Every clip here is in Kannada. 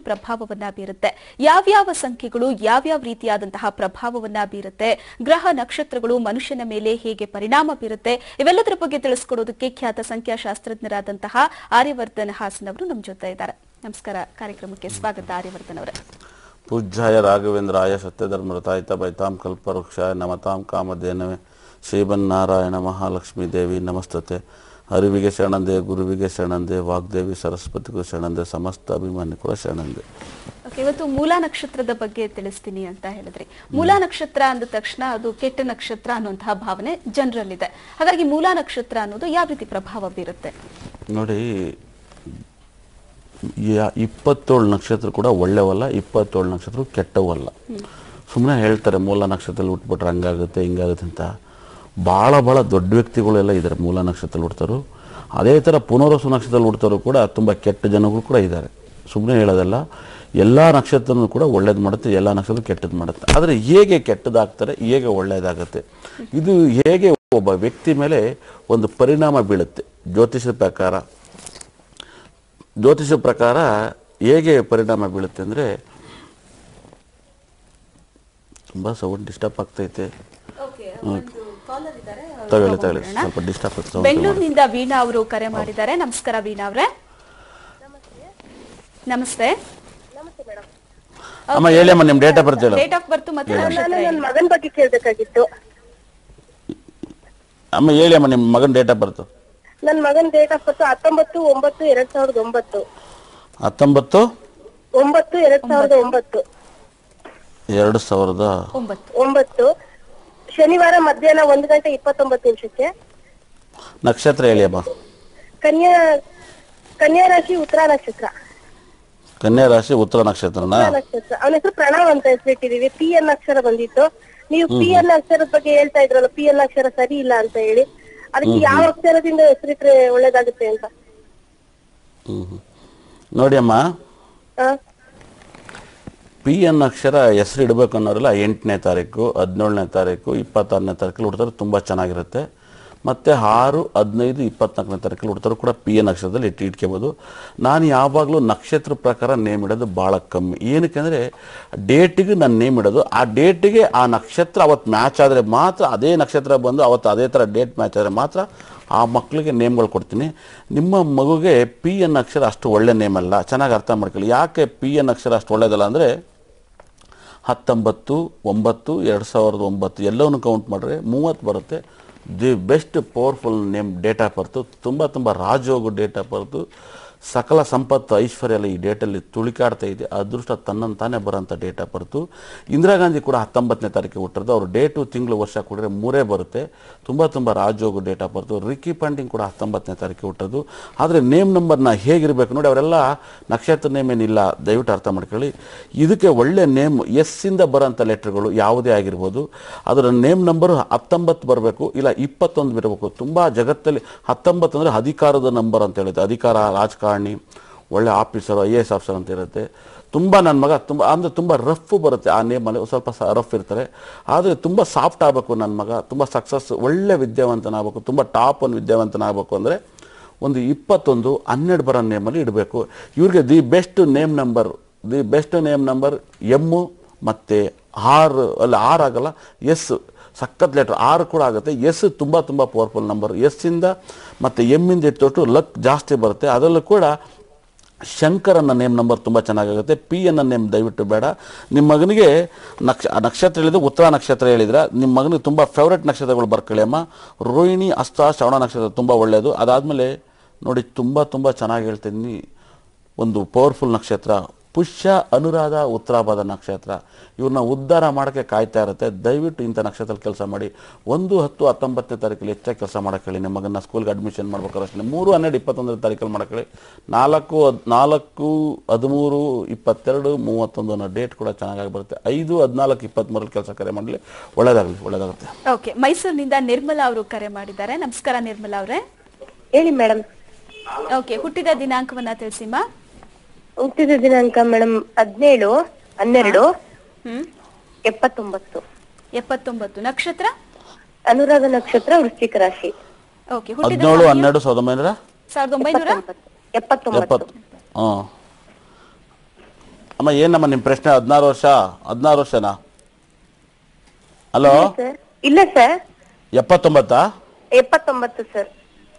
ಪ್ರಭಾವವನ್ನ ಬೀರುತ್ತೆ ಯಾವ್ಯಾವ ಸಂಖ್ಯೆಗಳು ಯಾವ್ಯಾವ ರೀತಿಯಾದಂತಹ ಪ್ರಭಾವವನ್ನ ಬೀರುತ್ತೆ ಗ್ರಹ ನಕ್ಷತ್ರಗಳು ಮನುಷ್ಯನ ಮೇಲೆ ಹೇಗೆ ಪರಿಣಾಮ ಬೀರುತ್ತೆ ಇವೆಲ್ಲದರ ಬಗ್ಗೆ ತಿಳಿಸ್ಕೊಡೋದಕ್ಕೆ ಖ್ಯಾತ ಸಂಖ್ಯಾಶಾಸ್ತ್ರಜ್ಞರಾದಂತಹ ಆರ್ಯವರ್ಧನ್ ಹಾಸನ್ ಅವರು ನಮ್ಮ ಜೊತೆ ಇದ್ದಾರೆ ನಮಸ್ಕಾರ ಕಾರ್ಯಕ್ರಮಕ್ಕೆ ಸ್ವಾಗತ ಆರ್ಯವರ್ಧನ್ ಅವರೇ ಪೂಜ್ಯಾಯ ರಾಘವೇಂದ್ರಾಯ ಸತ್ಯಧರ್ಮರತಾಯಿತ ಬೈತಾಂ ಕಲ್ಪವೃಕ್ಷಾಯ ನಮತಾಂ ಕಾಮಧೇನವೇ ಶ್ರೀಮನ್ನಾರಾಯಣ ಮಹಾಲಕ್ಷ್ಮೀ ದೇವಿ ನಮಸ್ತತೆ ಅರಿವಿಗೆ ಶರಣಂದೆ ಗುರುವಿಗೆ ಶರಣಂದೆ ವಾಗ್ದೇವಿ ಸರಸ್ವತಿಗೂ ಶರಣಂದೆ ಸಮಸ್ತ ಅಭಿಮಾನಿಗಳ ಶರಣಂದೆ ಓಕೆ ಇವತ್ತು ಮೂಲ ನಕ್ಷತ್ರದ ಬಗ್ಗೆ ತಿಳಿಸ್ತೀನಿ ಅಂತ ಹೇಳಿದ್ರಿ ಮೂಲ ನಕ್ಷತ್ರ ಅಂದ ತಕ್ಷಣ ಅದು ಕೆಟ್ಟ ನಕ್ಷತ್ರ ಅನ್ನುವಂತಹ ಭಾವನೆ ಜನರಲ್ಲಿದೆ ಹಾಗಾಗಿ ಮೂಲ ನಕ್ಷತ್ರ ಅನ್ನೋದು ಯಾವ ರೀತಿ ಪ್ರಭಾವ ಬೀರುತ್ತೆ ನೋಡಿ ಯಾ- ಇಪ್ಪತ್ತೇಳು ನಕ್ಷತ್ರ ಕೂಡ ಒಳ್ಳೆವಲ್ಲ ಇಪ್ಪತ್ತೇಳು ನಕ್ಷತ್ರ ಕೆಟ್ಟವಲ್ಲ ಸುಮ್ಮನೆ ಹೇಳ್ತಾರೆ ಮೂಲ ನಕ್ಷತ್ರದಲ್ಲಿ ಹುಟ್ಬಿಟ್ರೆ ಹಂಗಾಗುತ್ತೆ ಹಿಂಗಾಗುತ್ತೆ ಅಂತ ಭಾಳ ಭಾಳ ದೊಡ್ಡ ವ್ಯಕ್ತಿಗಳೆಲ್ಲ ಇದ್ದಾರೆ ಮೂಲ ನಕ್ಷತ್ರದಲ್ಲಿ ಹುಡ್ತಾರು ಅದೇ ಥರ ಪುನರ್ವಸು ನಕ್ಷತ್ರದಲ್ಲಿ ಹುಡ್ತಾರು ಕೂಡ ತುಂಬ ಕೆಟ್ಟ ಜನಗಳು ಕೂಡ ಇದ್ದಾರೆ ಸುಮ್ಮನೆ ಹೇಳೋದಲ್ಲ ಎಲ್ಲ ನಕ್ಷತ್ರನೂ ಕೂಡ ಒಳ್ಳೇದು ಮಾಡುತ್ತೆ ಎಲ್ಲ ನಕ್ಷತ್ರ ಕೆಟ್ಟದ್ದು ಮಾಡುತ್ತೆ ಆದರೆ ಹೇಗೆ ಕೆಟ್ಟದಾಗ್ತಾರೆ ಹೇಗೆ ಒಳ್ಳೆಯದಾಗುತ್ತೆ ಇದು ಹೇಗೆ ಒಬ್ಬ ವ್ಯಕ್ತಿ ಮೇಲೆ ಒಂದು ಪರಿಣಾಮ ಬೀಳುತ್ತೆ ಜ್ಯೋತಿಷದ ಪ್ರಕಾರ ಜ್ಯೋತಿಷ ಪ್ರಕಾರ ಹೇಗೆ ಪರಿಣಾಮ ಬೀಳುತ್ತೆ ಅಂದರೆ ತುಂಬ ಸೌಂಡ್ ಡಿಸ್ಟರ್ಬ್ ಆಗ್ತೈತೆ ತಗೊಳ್ಳಿ ತಗೊಳ್ಳಿ ಸ್ವಲ್ಪ ಡಿಸ್ಟರ್ಬ್ ಆಗ್ತದೆ sound ಕಮ್ಮಿ ಮಾಡಿ. ಬೆಂಗಳೂರಿನಿಂದ ವೀಣಾ ಅವರು ಕರೆ ಮಾಡಿದ್ದಾರೆ ನಮಸ್ಕಾರ ವೀಣಾ ಅವರೇ ನಮಸ್ತೆ ಅಮ್ಮ ಹೇಳಿ ಅಮ್ಮ ನಿಮ್ಮ ಡೇಟ್ ಆಫ್ ಬರ್ತ್ ಹೇಳು ಡೇಟ್ ಆಫ್ ಬರ್ತ್ ಮತ್ತೆ ನಕ್ಷತ್ರ ನಾನು ಹೇಳಿ. ನನ್ನ ಮಗನ ಬಗ್ಗೆ ಕೇಳ್ಬೇಕಾಗಿತ್ತು ಅಮ್ಮ ಹೇಳಿ ಅಮ್ಮ ನಿಮ್ಮ ಮಗನ ಡೇಟ್ ಆಫ್ ಬರ್ತು ನನ್ನ ಮಗನ ಡೇಟ್ ಆಫ್ ಬರ್ತ್ ಹತ್ತೊಂಬತ್ತು ಒಂಬತ್ತು ಎರಡ್ ಸಾವಿರದ ಒಂಬತ್ತು ಹತ್ತೊಂಬತ್ತು ಒಂಬತ್ತು ಎರಡ್ ಸಾವಿರದ ಒಂಬತ್ತು ಎರಡು ಸಾವಿರದ ಒಂಬತ್ತು ಒಂಬತ್ತು ಶನಿವಾರ ಮಧ್ಯಾಹ್ನ ಒಂದು ಗಂಟೆ ಇಪ್ಪತ್ತೊಂಬತ್ತು ನಿಮಿಷಕ್ಕೆ ನಕ್ಷತ್ರ ಹೇಳಿ ಅಮ್ಮ ಕನ್ಯಾ ಕನ್ಯಾ ರಾಶಿ ಉತ್ತರ ನಕ್ಷತ್ರ ಕನ್ಯಾ ರಾಶಿ ಉತ್ತರ ನಕ್ಷತ್ರನ ಉತ್ತರ ನಕ್ಷತ್ರ ಅವನ ಹೆಸರು ಪ್ರಣವ್ ಅಂತ ಹೆಸರಿಟ್ಟಿದೀವಿ ಪಿ ಎನ್ ಅಕ್ಷರ ಬಂದಿತ್ತು ನೀವು ಪಿ ಎನ್ ಅಕ್ಷರದ ಬಗ್ಗೆ ಹೇಳ್ತಾ ಇದ್ರಲ್ಲ ಪಿ ಎನ್ ಅಕ್ಷರ ಸರಿ ಇಲ್ಲ ಅಂತ ಹೇಳಿ ಅದಕ್ಕೆ ಯಾವ ಅಕ್ಷರದಿಂದ ಹೆಸರಿಟ್ರೆ ಒಳ್ಳೇದಾಗುತ್ತೆ ಅಂತ ಹ್ಞೂ ಹ್ಞೂ ನೋಡಿ ಅಮ್ಮ ಆ, ಪಿ ಎನ್ ಅಕ್ಷರ ಹೆಸರು ಇಡಬೇಕು ಅನ್ನೋರೆಲ್ಲ ಎಂಟನೇ ತಾರೀಕು ಹದಿನೇಳನೇ ತಾರೀಕು ಇಪ್ಪತ್ತಾರನೇ ತಾರೀಕಲ್ಲಿ ಹುಡ್ತಾರೆ ತುಂಬ ಚೆನ್ನಾಗಿರುತ್ತೆ ಮತ್ತು ಆರು ಹದಿನೈದು ಇಪ್ಪತ್ನಾಲ್ಕನೇ ತಾರೀಕಲ್ಲಿ ಹುಡ್ತಾರೆ ಕೂಡ ಪಿ ಎನ್ ಅಕ್ಷರದಲ್ಲಿ ಇಟ್ಟು ಇಟ್ಕೋಬೋದು ನಾನು ಯಾವಾಗಲೂ ನಕ್ಷತ್ರ ಪ್ರಕಾರ ನೇಮ್ ಇಡೋದು ಭಾಳ ಕಮ್ಮಿ ಏನಕ್ಕೆ ಅಂದರೆ ಡೇಟಿಗೆ ನಾನು ನೇಮ್ ಇಡೋದು ಆ ಡೇಟಿಗೆ ಆ ನಕ್ಷತ್ರ ಅವತ್ತು ಮ್ಯಾಚ್ ಆದರೆ ಮಾತ್ರ ಅದೇ ನಕ್ಷತ್ರ ಬಂದು ಅವತ್ತು ಅದೇ ಥರ ಡೇಟ್ ಮ್ಯಾಚ್ ಆದರೆ ಮಾತ್ರ ಆ ಮಕ್ಕಳಿಗೆ ನೇಮ್ಗಳು ಕೊಡ್ತೀನಿ ನಿಮ್ಮ ಮಗುಗೆ ಪಿ ಎನ್ ಅಕ್ಷರ ಅಷ್ಟು ಒಳ್ಳೆ ನೇಮ್ ಅಲ್ಲ ಚೆನ್ನಾಗಿ ಅರ್ಥ ಮಾಡ್ಕೊಳ್ಳಿ ಯಾಕೆ ಪಿ ಎನ್ ಅಕ್ಷರ ಅಷ್ಟು ಒಳ್ಳೇದಲ್ಲ ಅಂದರೆ ಹತ್ತೊಂಬತ್ತು ಒಂಬತ್ತು ಎರಡು ಸಾವಿರದ ಒಂಬತ್ತು ಎಲ್ಲವನ್ನು ಕೌಂಟ್ ಮಾಡಿದ್ರೆ ಮೂವತ್ತು ಬರುತ್ತೆ the best powerful name date of birth ತುಂಬ ತುಂಬ ರಾಜಯೋಗ ಡೇಟ್ ಆಫ್ ಬರ್ತು ಸಕಲ ಸಂಪತ್ತು ಐಶ್ವರ್ಯ ಎಲ್ಲ ಈ ಡೇಟಲ್ಲಿ ತುಳಿಕಾಡ್ತಾ ಇದೆ ಅದೃಷ್ಟ ತನ್ನಂತಾನೆ ಬರೋಂಥ date of birth Indira Gandhi ಕೂಡ ಹತ್ತೊಂಬತ್ತನೇ ತಾರೀಕಿಗೆ ಹುಟ್ಟಿರೋದು ಅವ್ರು ಡೇಟು ತಿಂಗಳು ವರ್ಷ ಕೊಟ್ಟರೆ ಮೂರೇ ಬರುತ್ತೆ ತುಂಬ ತುಂಬ ರಾಜಯೋಗ date of birth Ricky Ponting ಕೂಡ ಹತ್ತೊಂಬತ್ತನೇ ತಾರೀಕಿಗೆ ಹುಟ್ಟೋದು ಆದರೆ ನೇಮ್ ನಂಬರ್ನ ಹೇಗಿರಬೇಕು ನೋಡಿ ಅವರೆಲ್ಲ ನಕ್ಷತ್ರ ನೇಮ್ ಏನಿಲ್ಲ ದಯವಿಟ್ಟು ಅರ್ಥ ಮಾಡ್ಕೊಳ್ಳಿ ಇದಕ್ಕೆ ಒಳ್ಳೆ ನೇಮ್ ಎಸ್ಸಿಂದ ಬರೋಂಥ ಲೆಟ್ರ್ಗಳು ಯಾವುದೇ ಆಗಿರ್ಬೋದು ಅದರ ನೇಮ್ ನಂಬರು ಹತ್ತೊಂಬತ್ತು ಬರಬೇಕು ಇಲ್ಲ ಇಪ್ಪತ್ತೊಂದು ಬರಬೇಕು ತುಂಬ ಜಗತ್ತಲ್ಲಿ ಹತ್ತೊಂಬತ್ತು ಅಂದರೆ ಅಧಿಕಾರದ ನಂಬರ್ ಅಂತ ಹೇಳುತ್ತೆ ಅಧಿಕಾರ ರಾಜಕಾರಣಿ ಒಳ್ಳೆ officer I A S officer ಅಂತ ಇರುತ್ತೆ ತುಂಬ ನನ್ನ ಮಗ ತುಂಬ ಅಂದರೆ ತುಂಬ ರಫ್ ಬರುತ್ತೆ ಆ ನೇಮಲ್ಲಿ ಸ್ವಲ್ಪ ಸ ರಫ್ ಇರ್ತಾರೆ ಆದರೆ ತುಂಬ ಸಾಫ್ಟ್ ಆಗಬೇಕು ನನ್ನ ಮಗ ತುಂಬ ಸಕ್ಸಸ್ ಒಳ್ಳೆ ವಿದ್ಯಾವಂತನಾಗಬೇಕು ತುಂಬ ಟಾಪ್ ಒಂದು ವಿದ್ಯಾವಂತನಾಗಬೇಕು ಅಂದರೆ ಒಂದು ಇಪ್ಪತ್ತೊಂದು ಹನ್ನೆರಡು ಬರೋ ನೇಮಲ್ಲಿ ಇಡಬೇಕು ಇವ್ರಿಗೆ the best name number the best name number ಎಮ್ಮು ಮತ್ತು ಆರು ಅಲ್ಲ ಆರು ಆಗಲ್ಲ ಎಸ್ ಸಖತ್ ಲೆಟ್ರ್ ಆರು ಕೂಡ ಆಗುತ್ತೆ ಎಸ್ ತುಂಬ ತುಂಬ ಪವರ್ಫುಲ್ ನಂಬರ್ ಎಸ್ಸಿಂದ ಮತ್ತು ಎಮ್ಮಿಂದ ಇಟ್ಟು ಲಕ್ ಜಾಸ್ತಿ ಬರುತ್ತೆ ಅದರಲ್ಲೂ ಕೂಡ ಶಂಕರನ್ನ ನೇಮ್ ನಂಬರ್ ತುಂಬ ಚೆನ್ನಾಗಾಗುತ್ತೆ ಪಿ ಎನ್ನ ನೇಮ್ ದಯವಿಟ್ಟು ಬೇಡ ನಿಮ್ಮ ಮಗನಿಗೆ ನಕ್ಷ ನಕ್ಷತ್ರ ಹೇಳಿದ್ರೆ ಉತ್ತರ ನಕ್ಷತ್ರ ಹೇಳಿದ್ರೆ ನಿಮ್ಮ ಮಗನಿಗೆ ತುಂಬ ಫೇವ್ರೆಟ್ ನಕ್ಷತ್ರಗಳು ಬರ್ಕೊಳ್ಳಿ ಅಮ್ಮ ರೋಹಿಣಿ ಹಸ್ತ ಶ್ರವಣ ನಕ್ಷತ್ರ ತುಂಬ ಒಳ್ಳೆಯದು ಅದಾದಮೇಲೆ ನೋಡಿ ತುಂಬ ತುಂಬ ಚೆನ್ನಾಗಿ ಹೇಳ್ತೀನಿ ಒಂದು ಪವರ್ಫುಲ್ ನಕ್ಷತ್ರ ಪುಷ್ಯ ಅನುರಾಧ ಉತ್ತರಾಭಾದ ನಕ್ಷತ್ರ ಇವ್ರನ್ನ ಉದ್ಧಾರ ಮಾಡೋಕ್ಕೆ ಕಾಯ್ತಾ ಇರುತ್ತೆ ದಯವಿಟ್ಟು ಇಂಥ ನಕ್ಷತ್ರದಲ್ಲಿ ಕೆಲಸ ಮಾಡಿ ಒಂದು ಹತ್ತು ಹತ್ತೊಂಬತ್ತನೇ ತಾರೀಕಲ್ಲಿ ಹೆಚ್ಚಾಗಿ ಕೆಲಸ ಮಾಡಕ್ಕೆ ಹೇಳಿ ನಿಮ್ಮ ಮಗನ ಸ್ಕೂಲ್ಗೆ ಅಡ್ಮಿಷನ್ ಮಾಡ್ಬೇಕಾದ್ರೆ ಅಷ್ಟೇ ಮೂರು ಹನ್ನೆರಡು ಇಪ್ಪತ್ತೊಂದನೇ ತಾರೀಕಲ್ಲಿ ಮಾಡಕ್ಕೆ ಹೇಳಿ ನಾಲ್ಕು ಹದ್ ನಾಲ್ಕು ಹದಿಮೂರು ಇಪ್ಪತ್ತೆರಡು ಮೂವತ್ತೊಂದು ಅನ್ನೋ ಡೇಟ್ ಕೂಡ ಚೆನ್ನಾಗಿ ಬರುತ್ತೆ ಐದು ಹದಿನಾಲ್ಕು ಇಪ್ಪತ್ತ್ಮೂರಲ್ಲಿ ಕೆಲಸ ಕರೆ ಮಾಡಲಿ ಒಳ್ಳೇದಾಗಲಿ ಒಳ್ಳೇದಾಗುತ್ತೆ ಓಕೆ ಮೈಸೂರಿನಿಂದ ನಿರ್ಮಲಾ ಅವರು ಕರೆ ಮಾಡಿದ್ದಾರೆ ನಮಸ್ಕಾರ ನಿರ್ಮಲಾ ಅವರೇ ಹೇಳಿ ಮೇಡಮ್ ಓಕೆ ಹುಟ್ಟಿದ ದಿನಾಂಕವನ್ನ ತಿಳಿಸಿಮ್ಮ ಹುಟ್ಟಿದ ದಿನಾಂಕ ಮೇಡಮ್ ಹದಿನೇಳು ಹನ್ನೆರಡು ಹ್ಮ್ ಎಪ್ಪತ್ತೊಂಬತ್ತು ಎಪ್ಪತ್ತೊಂಬತ್ತು ನಕ್ಷತ್ರ ಅನುರಾಧ ನಕ್ಷತ್ರ ವೃಶ್ಚಿಕ ರಾಶಿ ಓಕೆ ಹುಟ್ಟಿದ ಹದಿನೇಳು ಹನ್ನೆರಡು ಸಾವಿರದ ಒಂಬೈನೂರ ಸಾವಿರದ ಒಂಬೈನೂರ ಎಪ್ಪತ್ತೊಂಬತ್ತು ಎಪ್ಪತ್ತು ಹಾಂ ಅಮ್ಮ ಏನಮ್ಮ ನಿಮ್ಮ ಪ್ರಶ್ನೆ ಹದಿನಾರು ವರ್ಷ ಹದಿನಾರು ವರ್ಷನಾ ಹಲೋ ಸರ್ ಇಲ್ಲ ಸರ್ ಎಪ್ಪತ್ತೊಂಬತ್ತಾ ಎಪ್ಪತ್ತೊಂಬತ್ತು ಸರ್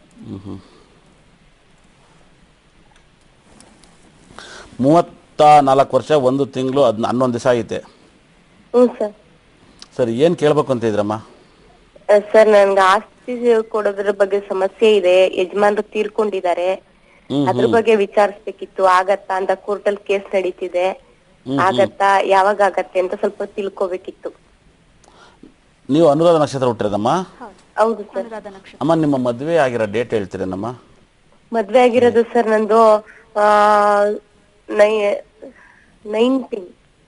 ಮೂವತ್ತ ನಾಲ್ಕು ವರ್ಷ ಒಂದು ತಿಂಗಳು ಹದ್ ಹನ್ನೊಂದು ದಿವಸ ಆಗೈತೆ ಹ್ಞೂ ಸರ್ ಸರಿ ಏನು ಕೇಳ್ಬೇಕು ಅಂತ ಇದ್ರಮ್ಮ ಸರ್ ನನ್ಗೆ ಆಸ್ತಿ ಕೊಡೋದ್ರ ಬಗ್ಗೆ ಸಮಸ್ಯೆ ಇದೆ ಯಜಮಾನ್ರು ತೀರ್ಕೊಂಡಿದ್ದಾರೆ ಹ್ಮ್, ಅದ್ರ ಬಗ್ಗೆ ವಿಚಾರಿಸ್ಬೇಕಿತ್ತು ಆಗತ್ತಾ ಅಂತ ಕೋರ್ಟಲ್ ಕೇಸ್ ನಡೀತಿದೆ ಆಗತ್ತಾ ಯಾವಾಗ ಆಗತ್ತೆ ಅಂತ ಸ್ವಲ್ಪ ತಿಳ್ಕೊಬೇಕಿತ್ತು ನೀವು ಅನುರಾಧ ನಕ್ಷತ್ರ ಹುಟ್ಟಿರೋದಮ್ಮ ಹೌದು ಸರ್ ಅನುರಾಧ ನಕ್ಷತ್ರ ಅಮ್ಮ ನಿಮ್ಮ ಮದುವೆ ಆಗಿರೋ ಡೇಟ್ ಹೇಳ್ತೀರೇನಮ್ಮ ಮದ್ವೆ ಆಗಿರೋದು ಸರ್ ನಂದು ಆ nineteen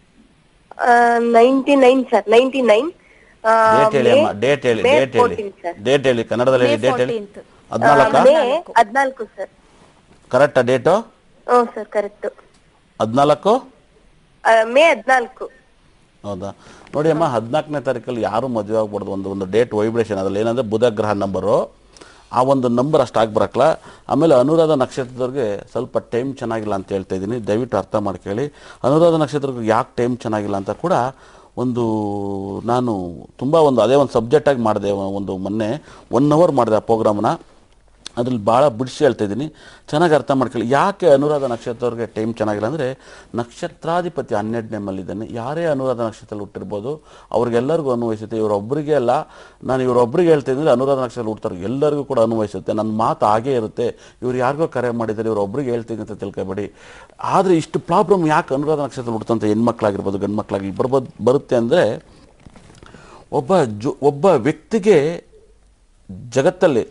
ninety nine sir ninety nine date ಹೇಳಿ ಅಮ್ಮ ಡೇಟ್ ಹೇಳಿ ಡೇಟ್ ಹೇಳಿ ಡೇಟ್ ಹೇಳಿ ಕನ್ನಡದಲ್ಲಿ ಹೇಳಿ ಡೇಟ್ ಹೇಳಿ 14th. ಹದಿನಾಲ್ಕ ಮೇ ಹದ್ನಾಲ್ಕು ಸರ್ ಕರೆಕ್ಟಾ ಡೇಟು ಹ್ಞೂ ಸರ್ ಕರೆಕ್ಟ್ ಹದಿನಾಲ್ಕು ಮೇ ಹದ್ನಾಲ್ಕು ಹೌದಾ ನೋಡಿ ಅಮ್ಮ ಹದಿನಾಲ್ಕನೇ ತಾರೀಕಲ್ಲಿ ಯಾರು ಮದುವೆ ಆಗ್ಬಾರ್ದು ಒಂದು ಒಂದು ಡೇಟ್ ವೈಬ್ರೇಷನ್ ಅದ್ರಲ್ಲಿ ಏನಂದ್ರೆ ಬುಧ ಗ್ರಹ ನಂಬರು ಆ ಒಂದು ನಂಬರ್ ಅಷ್ಟು ಬರಕ್ಲ ಆಮೇಲೆ ಅನುರಾಧ ನಕ್ಷತ್ರದವ್ರಿಗೆ ಸ್ವಲ್ಪ ಟೈಮ್ ಚೆನ್ನಾಗಿಲ್ಲ ಅಂತ ಹೇಳ್ತಾ ಇದ್ದೀನಿ ದಯವಿಟ್ಟು ಅರ್ಥ ಮಾಡ್ಕೊಳ್ಳಿ ಅನುರಾಧ ನಕ್ಷತ್ರಕ್ಕೆ ಯಾಕೆ ಟೈಮ್ ಚೆನ್ನಾಗಿಲ್ಲ ಅಂತ ಕೂಡ ಒಂದು ನಾನು ತುಂಬ ಒಂದು ಅದೇ ಒಂದು ಸಬ್ಜೆಕ್ಟಾಗಿ ಮಾಡಿದೆ ಒಂದು ಮೊನ್ನೆ ಒನ್ ಅವರ್ ಮಾಡಿದೆ ಆ ಪ್ರೋಗ್ರಾಮ್ನ ಅದ್ರಲ್ಲಿ ಭಾಳ ಬಿಡಿಸಿ ಹೇಳ್ತಾ ಇದ್ದೀನಿ ಚೆನ್ನಾಗಿ ಅರ್ಥ ಮಾಡ್ಕೊಳ್ಳಿ ಯಾಕೆ ಅನುರಾಧ ನಕ್ಷತ್ರವ್ರಿಗೆ ಟೈಮ್ ಚೆನ್ನಾಗಿಲ್ಲ ಅಂದರೆ ನಕ್ಷತ್ರಾಧಿಪತಿ ಹನ್ನೆರಡನೇ ಮಲ್ಲಿದ್ದಾನೆ ಯಾರೇ ಅನುರಾಧ ನಕ್ಷತ್ರದಲ್ಲಿ ಹುಟ್ಟಿರ್ಬೋದು ಅವ್ರಿಗೆಲ್ಲರಿಗೂ ಅನ್ವಯಿಸುತ್ತೆ ಇವರೊಬ್ಬರಿಗೆ ಅಲ್ಲ ನಾನು ಇವರೊಬ್ಬರಿಗೆ ಹೇಳ್ತಾ ಇದ್ದೀನಿ ಅನುರಾಧ ನಕ್ಷತ್ರದಲ್ಲಿ ಹುಡ್ತಾರೆ ಎಲ್ಲರಿಗೂ ಕೂಡ ಅನ್ವಯಿಸುತ್ತೆ ನನ್ನ ಮಾತು ಹಾಗೇ ಇರುತ್ತೆ ಇವ್ರು ಯಾರಿಗೋ ಕರೆ ಮಾಡಿದ್ದಾರೆ ಇವರೊಬ್ಬರಿಗೆ ಹೇಳ್ತೀನಿ ಅಂತ ತಿಳ್ಕೊಬೇಡಿ ಆದರೆ ಇಷ್ಟು ಪ್ರಾಬ್ಲಮ್ ಯಾಕೆ ಅನುರಾಧ ನಕ್ಷತ್ರದಲ್ಲಿ ಹುಡ್ತಂತ ಹೆಣ್ಮಕ್ಳಾಗಿರ್ಬೋದು ಗಂಡು ಮಕ್ಕಳಾಗಿ ಬರ್ಬೋದು ಬರುತ್ತೆ ಅಂದರೆ ಒಬ್ಬ ಜೊ ಒಬ್ಬ ವ್ಯಕ್ತಿಗೆ ಜಗತ್ತಲ್ಲಿ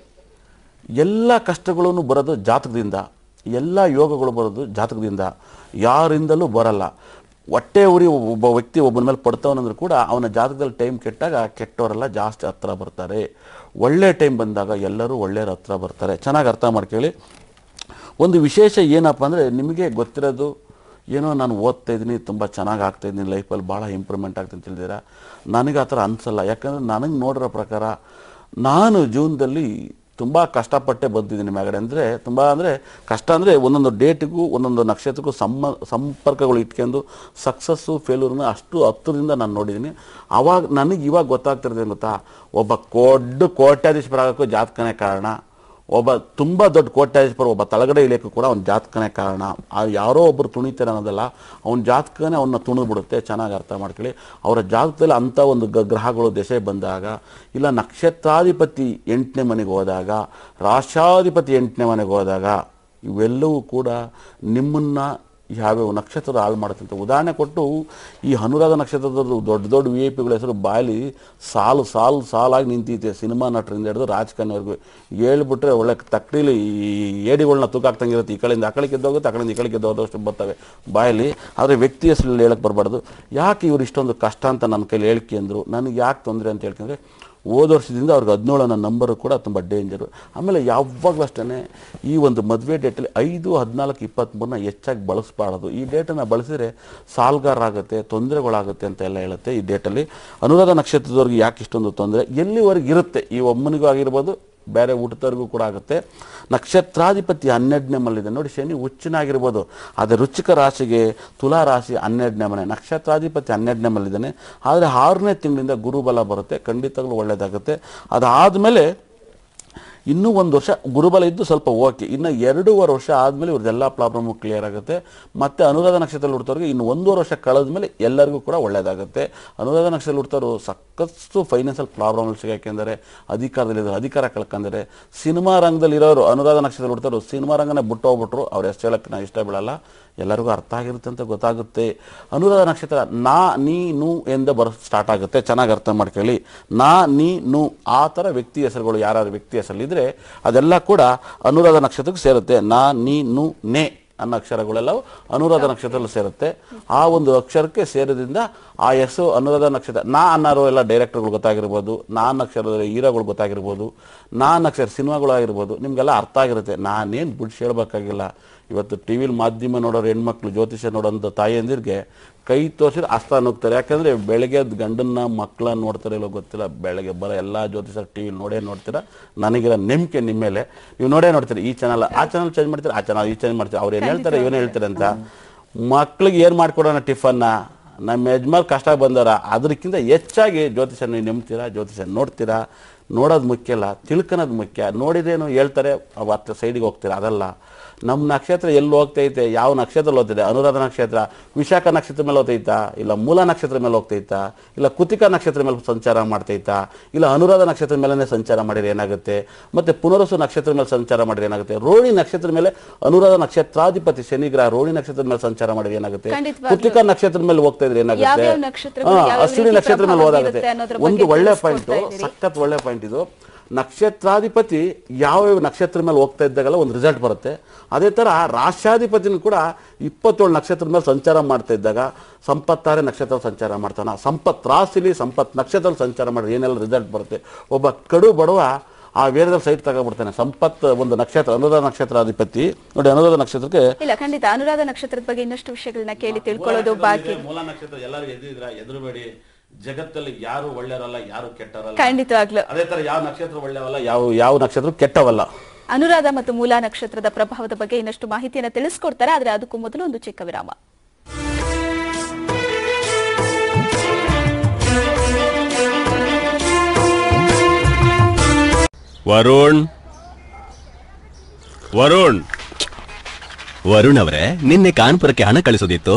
ಎಲ್ಲ ಕಷ್ಟಗಳನ್ನು ಬರೋದು ಜಾತಕದಿಂದ ಎಲ್ಲ ಯೋಗಗಳು ಬರೋದು ಜಾತಕದಿಂದ ಯಾರಿಂದಲೂ ಬರಲ್ಲ ಹೊಟ್ಟೆ ಉರಿ ಒಬ್ಬ ವ್ಯಕ್ತಿ ಒಬ್ಬನ ಮೇಲೆ ಪಡ್ತವನಂದ್ರೂ ಕೂಡ ಅವನ ಜಾತಕದಲ್ಲಿ ಟೈಮ್ ಕೆಟ್ಟಾಗ ಕೆಟ್ಟವರೆಲ್ಲ ಜಾಸ್ತಿ ಹತ್ರ ಬರ್ತಾರೆ ಒಳ್ಳೆ ಟೈಮ್ ಬಂದಾಗ ಎಲ್ಲರೂ ಒಳ್ಳೆಯವ್ರ ಹತ್ರ ಬರ್ತಾರೆ ಚೆನ್ನಾಗಿ ಅರ್ಥ ಮಾಡ್ಕೊಳ್ಳಿ ಒಂದು ವಿಶೇಷ ಏನಪ್ಪ ಅಂದರೆ ನಿಮಗೆ ಗೊತ್ತಿರೋದು ಏನೋ ನಾನು ಓದ್ತಾ ಇದ್ದೀನಿ ತುಂಬ ಚೆನ್ನಾಗಿ ಆಗ್ತಾ ಇದ್ದೀನಿ ಲೈಫಲ್ಲಿ ಭಾಳ ಇಂಪ್ರೂವ್ಮೆಂಟ್ ಆಗ್ತೀನಿ ತಿಳಿದಿರ ನನಗೆ ಆ ಥರ ಅನಿಸಲ್ಲ ಯಾಕಂದರೆ ನನಗೆ ನೋಡಿರೋ ಪ್ರಕಾರ ನಾನು ಜೀವನದಲ್ಲಿ ತುಂಬ ಕಷ್ಟಪಟ್ಟೆ ಬಂದಿದ್ದೀನಿ ಮ್ಯಾಗಡೆ ಅಂದರೆ ತುಂಬ ಅಂದರೆ ಕಷ್ಟ ಅಂದರೆ ಒಂದೊಂದು ಡೇಟಿಗೂ ಒಂದೊಂದು ನಕ್ಷತ್ರಕ್ಕೂ ಸಮ್ಮ ಸಂಪರ್ಕಗಳು ಇಟ್ಕೊಂಡು ಸಕ್ಸಸ್ಸು ಫೇಲ್ಯೂರ್ನ ಅಷ್ಟು ಹತ್ತಿರದಿಂದ ನಾನು ನೋಡಿದ್ದೀನಿ ಆವಾಗ ನನಗೆ ಇವಾಗ ಗೊತ್ತಾಗ್ತಿರೋದು ಏನು ಗೊತ್ತಾ ಒಬ್ಬ ದೊಡ್ಡ ಕೋಟ್ಯಾಧೀಶ್ವರ ಆಗೋಕ್ಕೂ ಜಾತಕನೇ ಕಾರಣ ಒಬ್ಬ ತುಂಬ ದೊಡ್ಡ ಕೋಟ್ಯಾಧೀಶ್ವರ ಒಬ್ಬ ತಳಗಡೆ ಇಳಿಯೋಕ್ಕೂ ಕೂಡ ಅವ್ನ ಜಾತಕನೇ ಕಾರಣ ಆ ಯಾರೋ ಒಬ್ಬರು ತುಣಿತಾರೆ ಅನ್ನೋದಲ್ಲ ಅವ್ನ ಜಾತಕನೇ ಅವನ್ನ ತುಣಿದು ಬಿಡುತ್ತೆ ಚೆನ್ನಾಗಿ ಅರ್ಥ ಮಾಡ್ಕೊಳ್ಳಿ ಅವರ ಜಾತಕದಲ್ಲಿ ಅಂಥ ಒಂದು ಗ- ಗ್ರಹಗಳು ದೆಸೆ ಬಂದಾಗ ಇಲ್ಲ ನಕ್ಷತ್ರಾಧಿಪತಿ ಎಂಟನೇ ಮನೆಗೆ ಹೋದಾಗ ರಾಶಾಧಿಪತಿ ಎಂಟನೇ ಮನೆಗೆ ಹೋದಾಗ ಇವೆಲ್ಲವೂ ಕೂಡ ನಿಮ್ಮನ್ನು ಯಾವ್ಯಾವ ನಕ್ಷತ್ರ ಹಾಳು ಮಾಡುತ್ತೆ ಅಂತ ಉದಾಹರಣೆ ಕೊಟ್ಟು ಈ ಅನುರಾಧ ನಕ್ಷತ್ರದವ್ರದ್ದು ದೊಡ್ಡ ದೊಡ್ಡ ವಿ ಐ ಪಿಗಳ ಹೆಸರು ಬಾಯಲ್ಲಿ ಸಾಲು ಸಾಲು ಸಾಲಾಗಿ ನಿಂತೈತೆ ಸಿನಿಮಾ ನಟರಿಂದ ಹಿಡಿದು ರಾಜಕಾರಣಿವರೆಗೂ ಹೇಳ್ಬಿಟ್ರೆ ಒಳ್ಳೆ ತಕ್ಕಡಿಲಿ ಈ ಏಡಿಗಳನ್ನ ತೂಕ ಆಗ್ತಂಗಿರುತ್ತೆ ಈ ಕಡೆಯಿಂದ ಆ ಕಡೆಗೆ ಎದ್ದೋಗುತ್ತೆ ಆ ಕಡೆಯಿಂದ ಈ ಕಡೆಗೆ ಎದ್ದೋದಷ್ಟು ಬರ್ತವೆ ಬಾಯಲ್ಲಿ ಆದರೆ ವ್ಯಕ್ತಿ ಹೆಸರು ಹೇಳಕ್ಕೆ ಬರಬಾರ್ದು ಯಾಕೆ ಇವ್ರು ಇಷ್ಟೊಂದು ಕಷ್ಟ ಅಂತ ನನ್ನ ಕೈಲಿ ಹೇಳ್ಕೆ ಅಂದರು ನನಗೆ ಯಾಕೆ ತೊಂದರೆ ಅಂತ ಹೇಳ್ಕೊಂಡ್ರೆ ಹೋದ ವರ್ಷದಿಂದ ಅವ್ರಿಗೆ ಹದಿನೇಳನ ನಂಬರು ಕೂಡ ತುಂಬ ಡೇಂಜರು ಆಮೇಲೆ ಯಾವಾಗಲೂ ಅಷ್ಟೇ ಈ ಒಂದು ಮದುವೆ ಡೇಟಲ್ಲಿ ಐದು ಹದಿನಾಲ್ಕು ಇಪ್ಪತ್ತ್ಮೂರನ್ನ ಹೆಚ್ಚಾಗಿ ಬಳಸಬಾರ್ದು ಈ ಡೇಟನ್ನು ಬಳಸಿದ್ರೆ ಸಾಲ್ಗಾರ ಆಗುತ್ತೆ ತೊಂದರೆಗಳಾಗುತ್ತೆ ಅಂತ ಎಲ್ಲ ಹೇಳುತ್ತೆ ಈ ಡೇಟಲ್ಲಿ ಅನುರಾಧ ನಕ್ಷತ್ರದವ್ರಿಗೆ ಯಾಕೆ ಇಷ್ಟೊಂದು ತೊಂದರೆ ಎಲ್ಲಿವರೆಗೆ ಇರುತ್ತೆ ಈ ಒಮ್ಮನಿಗೂ ಆಗಿರ್ಬೋದು ಬೇರೆ ಊಟದವ್ರಿಗೂ ಕೂಡ ಆಗುತ್ತೆ ನಕ್ಷತ್ರಾಧಿಪತಿ ಹನ್ನೆರಡನೇ ಮಲ್ಲಿದೆ ನೋಡಿ ಶನಿ ಹುಚ್ಚಿನಾಗಿರ್ಬೋದು ಆದರೆ ರುಚಿಕ ರಾಶಿಗೆ ತುಲಾ ರಾಶಿ ಹನ್ನೆರಡನೇ ಮನೆ ನಕ್ಷತ್ರಾಧಿಪತಿ ಹನ್ನೆರಡನೇ ಮಲ್ಲಿದ್ದಾನೆ ಆದರೆ ಆರನೇ ತಿಂಗಳಿಂದ ಗುರುಬಲ ಬರುತ್ತೆ ಖಂಡಿತಗಳು ಒಳ್ಳೆಯದಾಗುತ್ತೆ ಅದಾದಮೇಲೆ ಇನ್ನೂ ಒಂದು ವರ್ಷ ಗುರುಬಲ ಇದ್ದು ಸ್ವಲ್ಪ ಓಕೆ ಇನ್ನು ಎರಡೂವರೆ ವರ್ಷ ಆದಮೇಲೆ ಇವ್ರದ್ದೆಲ್ಲ ಪ್ರಾಬ್ಲಮ್ಮು ಕ್ಲಿಯರ್ ಆಗುತ್ತೆ ಮತ್ತು ಅನುರಾಧ ನಕ್ಷತ್ರದಲ್ಲಿ ಹುಡ್ತವ್ರಿಗೆ ಇನ್ನು ಒಂದೂವರೆ ವರ್ಷ ಕಳೆದ ಮೇಲೆ ಎಲ್ಲರಿಗೂ ಕೂಡ ಒಳ್ಳೆಯದಾಗುತ್ತೆ ಅನುರಾಧ ನಕ್ಷತ್ರದಲ್ಲಿ ಹುಡ್ತವ್ರು ಸಖತ್ತು ಫೈನಾನ್ಷಿಯಲ್ ಪ್ರಾಬ್ಲಮ್ ಸಿಗಾಕೆಂದರೆ ಅಧಿಕಾರದಲ್ಲಿ ಅಧಿಕಾರ ಕಳ್ಕೊಂಡರೆ ಸಿನಿಮಾ ರಂಗದಲ್ಲಿ ಇರೋರು ಅನುರಾಧ ನಕ್ಷತ್ರದಲ್ಲಿ ಹುಡ್ತವ್ರು ಸಿನಿಮಾ ರಂಗನೇ ಬಿಟ್ಟು ಹೋಗ್ಬಿಟ್ರು ಅವ್ರು ಎಷ್ಟು ಹೇಳಕ್ಕೆ ನಾನು ಇಷ್ಟ ಬೀಳಲ್ಲ ಎಲ್ಲರಿಗೂ ಅರ್ಥ ಆಗಿರುತ್ತೆ ಅಂತ ಗೊತ್ತಾಗುತ್ತೆ ಅನುರಾಧ ನಕ್ಷತ್ರ ನಾ ನೀ ನು ಎಂದ ಬರ ಸ್ಟಾರ್ಟ್ ಆಗುತ್ತೆ ಚೆನ್ನಾಗಿ ಅರ್ಥ ಮಾಡ್ಕೊಳ್ಳಿ ನಾ ನೀ ನು ಆ ಥರ ವ್ಯಕ್ತಿ ಹೆಸರುಗಳು ಯಾರ್ಯಾರು ವ್ಯಕ್ತಿ ಹೆಸರಲ್ಲಿದ್ದರೆ ಅದೆಲ್ಲ ಕೂಡ ಅನುರಾಧ ನಕ್ಷತ್ರಕ್ಕೆ ಸೇರುತ್ತೆ ನಾ ನೀ ನು ನೇ ಅನ್ನೋ ಅಕ್ಷರಗಳೆಲ್ಲವೂ ಅನುರಾಧ ನಕ್ಷತ್ರದಲ್ಲಿ ಸೇರುತ್ತೆ ಆ ಒಂದು ಅಕ್ಷರಕ್ಕೆ ಸೇರೋದ್ರಿಂದ ಆ ಹೆಸರು ಅನುರಾಧ ನಕ್ಷತ್ರ ನಾ ಅನ್ನೋರು ಎಲ್ಲ ಡೈರೆಕ್ಟರ್ಗಳು ಗೊತ್ತಾಗಿರ್ಬೋದು ನಾನ್ ಅಕ್ಷರದಲ್ಲಿ ಹೀರೋಗಳು ಗೊತ್ತಾಗಿರ್ಬೋದು ನಾನ್ ಅಕ್ಷರ ಸಿನಿಮಾಗಳಾಗಿರ್ಬೋದು ನಿಮಗೆಲ್ಲ ಅರ್ಥ ಆಗಿರುತ್ತೆ ನಾನೇನು ಬಿಡ್ಸಿ ಹೇಳ್ಬೇಕಾಗಿಲ್ಲ ಇವತ್ತು ಟಿ ವಿಲಿ ಮಾಧ್ಯಮ ನೋಡೋರು ಹೆಣ್ಮಕ್ಳು ಜ್ಯೋತಿಷ್ಯ ನೋಡೋಂಥ ತಾಯಿಯಂದಿರಿಗೆ ಕೈ ತೋರಿಸಿದ್ರೆ ಆಸ್ಥಾನ ಹೋಗ್ತಾರೆ ಯಾಕಂದರೆ ಬೆಳಗ್ಗೆ ಎದ್ದು ಗಂಡನ್ನ ಮಕ್ಕಳನ್ನ ನೋಡ್ತಾರೆ ಇಲ್ಲೋ ಗೊತ್ತಿಲ್ಲ ಬೆಳಗ್ಗೆ ಬರೋ ಎಲ್ಲ ಜ್ಯೋತಿಷ ಟಿ ವಿಲಿ ನೋಡೇ ನೋಡ್ತೀರಾ ನನಗಿರೋ ನಂಬಿಕೆ ನಿಮ್ಮ ಮೇಲೆ ನೀವು ನೋಡೇ ನೋಡ್ತೀರಿ ಈ ಚಾನಲ್ ಆ ಚಾನಲ್ ಚೇಂಜ್ ಮಾಡ್ತೀರಾ ಆ ಚಾನಲ್ ಈ ಚೇಂಜ್ ಮಾಡ್ತೀರಾ ಅವ್ರು ಏನು ಹೇಳ್ತಾರೆ ಇವನೇ ಹೇಳ್ತಾರೆ ಅಂತ ಮಕ್ಳಿಗೆ ಏನು ಮಾಡ್ಕೊಡೋಣ ಟಿಫನ್ನ ನಮ್ಮ ಯಜಮಾನ್ ಕಷ್ಟ ಬಂದವರ ಅದಕ್ಕಿಂತ ಹೆಚ್ಚಾಗಿ ಜ್ಯೋತಿಷ ನೀವು ನಂಬ್ತೀರಾ ಜ್ಯೋತಿಷ ನೋಡ್ತೀರಾ ನೋಡೋದು ಮುಖ್ಯ ಅಲ್ಲ ತಿಳ್ಕೊಳೋದು ಮುಖ್ಯ ನೋಡಿದೇನು ಹೇಳ್ತಾರೆ ಅವತ್ತು ಸೈಡಿಗೆ ಹೋಗ್ತೀರಾ ಅದಲ್ಲ ನಮ್ಮ ನಕ್ಷತ್ರ ಎಲ್ಲಿ ಹೋಗ್ತೈತೆ ಯಾವ ನಕ್ಷತ್ರದಲ್ಲಿ ಹೋಗ್ತಿದೆ ಅನುರಾಧ ನಕ್ಷತ್ರ ವಿಶಾಖ ನಕ್ಷತ್ರ ಮೇಲೆ ಹೋಗ್ತೈತಾ ಇಲ್ಲ ಮೂಲ ನಕ್ಷತ್ರ ಮೇಲೆ ಹೋಗ್ತೈತಾ ಇಲ್ಲ ಕುತಿಕ ನಕ್ಷತ್ರ ಮೇಲೆ ಸಂಚಾರ ಮಾಡ್ತೈತಾ ಇಲ್ಲ ಅನುರಾಧ ನಕ್ಷತ್ರ ಮೇಲೆ ಸಂಚಾರ ಮಾಡಿದ್ರೆ ಏನಾಗುತ್ತೆ ಮತ್ತೆ ಪುನರಸು ನಕ್ಷತ್ರ ಮೇಲೆ ಸಂಚಾರ ಮಾಡಿದ್ರೆ ಏನಾಗುತ್ತೆ ರೋಹಿಣಿ ನಕ್ಷತ್ರ ಮೇಲೆ ಅನುರಾಧ ನಕ್ಷತ್ರಾಧಿಪತಿ ಶನಿ ಗ್ರಹ ರೋಹಿಣಿ ನಕ್ಷತ್ರದ ಮೇಲೆ ಸಂಚಾರ ಮಾಡಿದ್ರೆ ಏನಾಗುತ್ತೆ ಖಂಡಿತವಾಗ್ಲೂ. ಕುತಿಕ ನಕ್ಷತ್ರದ ಮೇಲೆ ಹೋಗ್ತಾ ಇದ್ರೆ ಏನಾಗುತ್ತೆ ಯಾವ್ಯಾವ ನಕ್ಷತ್ರಗಳು ಹಾ, ಯಾವ್ಯಾವ ಅಶ್ವಿನಿ ರೀತಿ ನಕ್ಷತ್ರ ಮೇಲೆ ಪ್ರಭಾವ ಹೋದಾಗುತ್ತೆ ಬೀರುತ್ತೆ ಅನ್ನೋದ್ರ ಒಂದು ಬಗ್ಗೆ ಒಳ್ಳೆ ತಿಳಿಸ್ಕೊಡ್ತಾ ಪಾಯಿಂಟ್ ಇದ್ದೀರಿ. ಸಖತ್ ಒಳ್ಳೆ ಪಾಯಿಂಟ್ ಇದು ನಕ್ಷತ್ರಾಧಿಪತಿ ಯಾವ ನಕ್ಷತ್ರ ಮೇಲೆ ಹೋಗ್ತಾ ಇದ್ದಾಗಲ್ಲ ಒಂದು ರಿಸಲ್ಟ್ ಬರುತ್ತೆ ಅದೇ ತರ ರಾಷ್ಟ್ರಾಧಿಪತಿನೂ ಕೂಡ ಇಪ್ಪತ್ತೇಳು ನಕ್ಷತ್ರದ ಮೇಲೆ ಸಂಚಾರ ಮಾಡ್ತಾ ಇದ್ದಾಗ ಸಂಪತ್ತಾರೆ ನಕ್ಷತ್ರ ಸಂಚಾರ ಮಾಡ್ತಾನ ಸಂಪತ್ ರಾಶಿಲಿ ಸಂಪತ್ ನಕ್ಷತ್ರ ಸಂಚಾರ ಮಾಡಿದ್ರೆ ಏನೆಲ್ಲ ರಿಸಲ್ಟ್ ಬರುತ್ತೆ ಒಬ್ಬ ಕಡು ಬಡವ ಆ ವೇರದಲ್ಲಿ ಸೈಟ್ ತಗೊಂಡ್ಬಿಡ್ತಾನೆ ಸಂಪತ್ ಒಂದು ನಕ್ಷತ್ರ ಅನುರಾಧ ನಕ್ಷತ್ರಾಧಿಪತಿ ನೋಡಿ ಅನುರಾಧ ನಕ್ಷತ್ರಕ್ಕೆ ಇಲ್ಲ ಖಂಡಿತ ಅನುರಾಧ ನಕ್ಷತ್ರದ ಬಗ್ಗೆ ಇನ್ನಷ್ಟು ವಿಷಯಗಳನ್ನ ಕೇಳಿ ತಿಳ್ಕೊಳ್ಳೋದು ಬಾಕಿ ಮೂಲ ನಕ್ಷತ್ರ ಎಲ್ಲರೂ ಎದ್ದಿದ್ರ ಎದುರುಬೇಡಿ ಜಗತ್ತಲ್ಲಿ ಯಾರು ಒಳ್ಳೆಯವರಲ್ಲ ಯಾರು ಕೆಟ್ಟವರಲ್ಲ ಖಂಡಿತವಾಗ್ಲು ಅದೇ ತರ ಯಾವ ನಕ್ಷತ್ರ ಒಳ್ಳೆಯವಲ್ಲ ಯಾವ ಯಾವ ನಕ್ಷತ್ರ ಕೆಟ್ಟವಲ್ಲ ಅನುರಾಧ ಮತ್ತು ಮೂಲ ನಕ್ಷತ್ರದ ಪ್ರಭಾವದ ಬಗ್ಗೆ ಇನ್ನಷ್ಟು ಮಾಹಿತಿಯನ್ನ ತಿಳಿಸ್ಕೊಡ್ತಾರೆ ಆದ್ರೆ ಅದಕ್ಕೂ ಮೊದಲು ಒಂದು ಚಿಕ್ಕ ವಿರಾಮ ವರುಣ್ ವರುಣ್ ವರುಣ್ ಅವರೇ ನಿನ್ನೆ ಕಾನ್ಪುರಕ್ಕೆ ಹಣ ಕಳಿಸೋದಿತ್ತು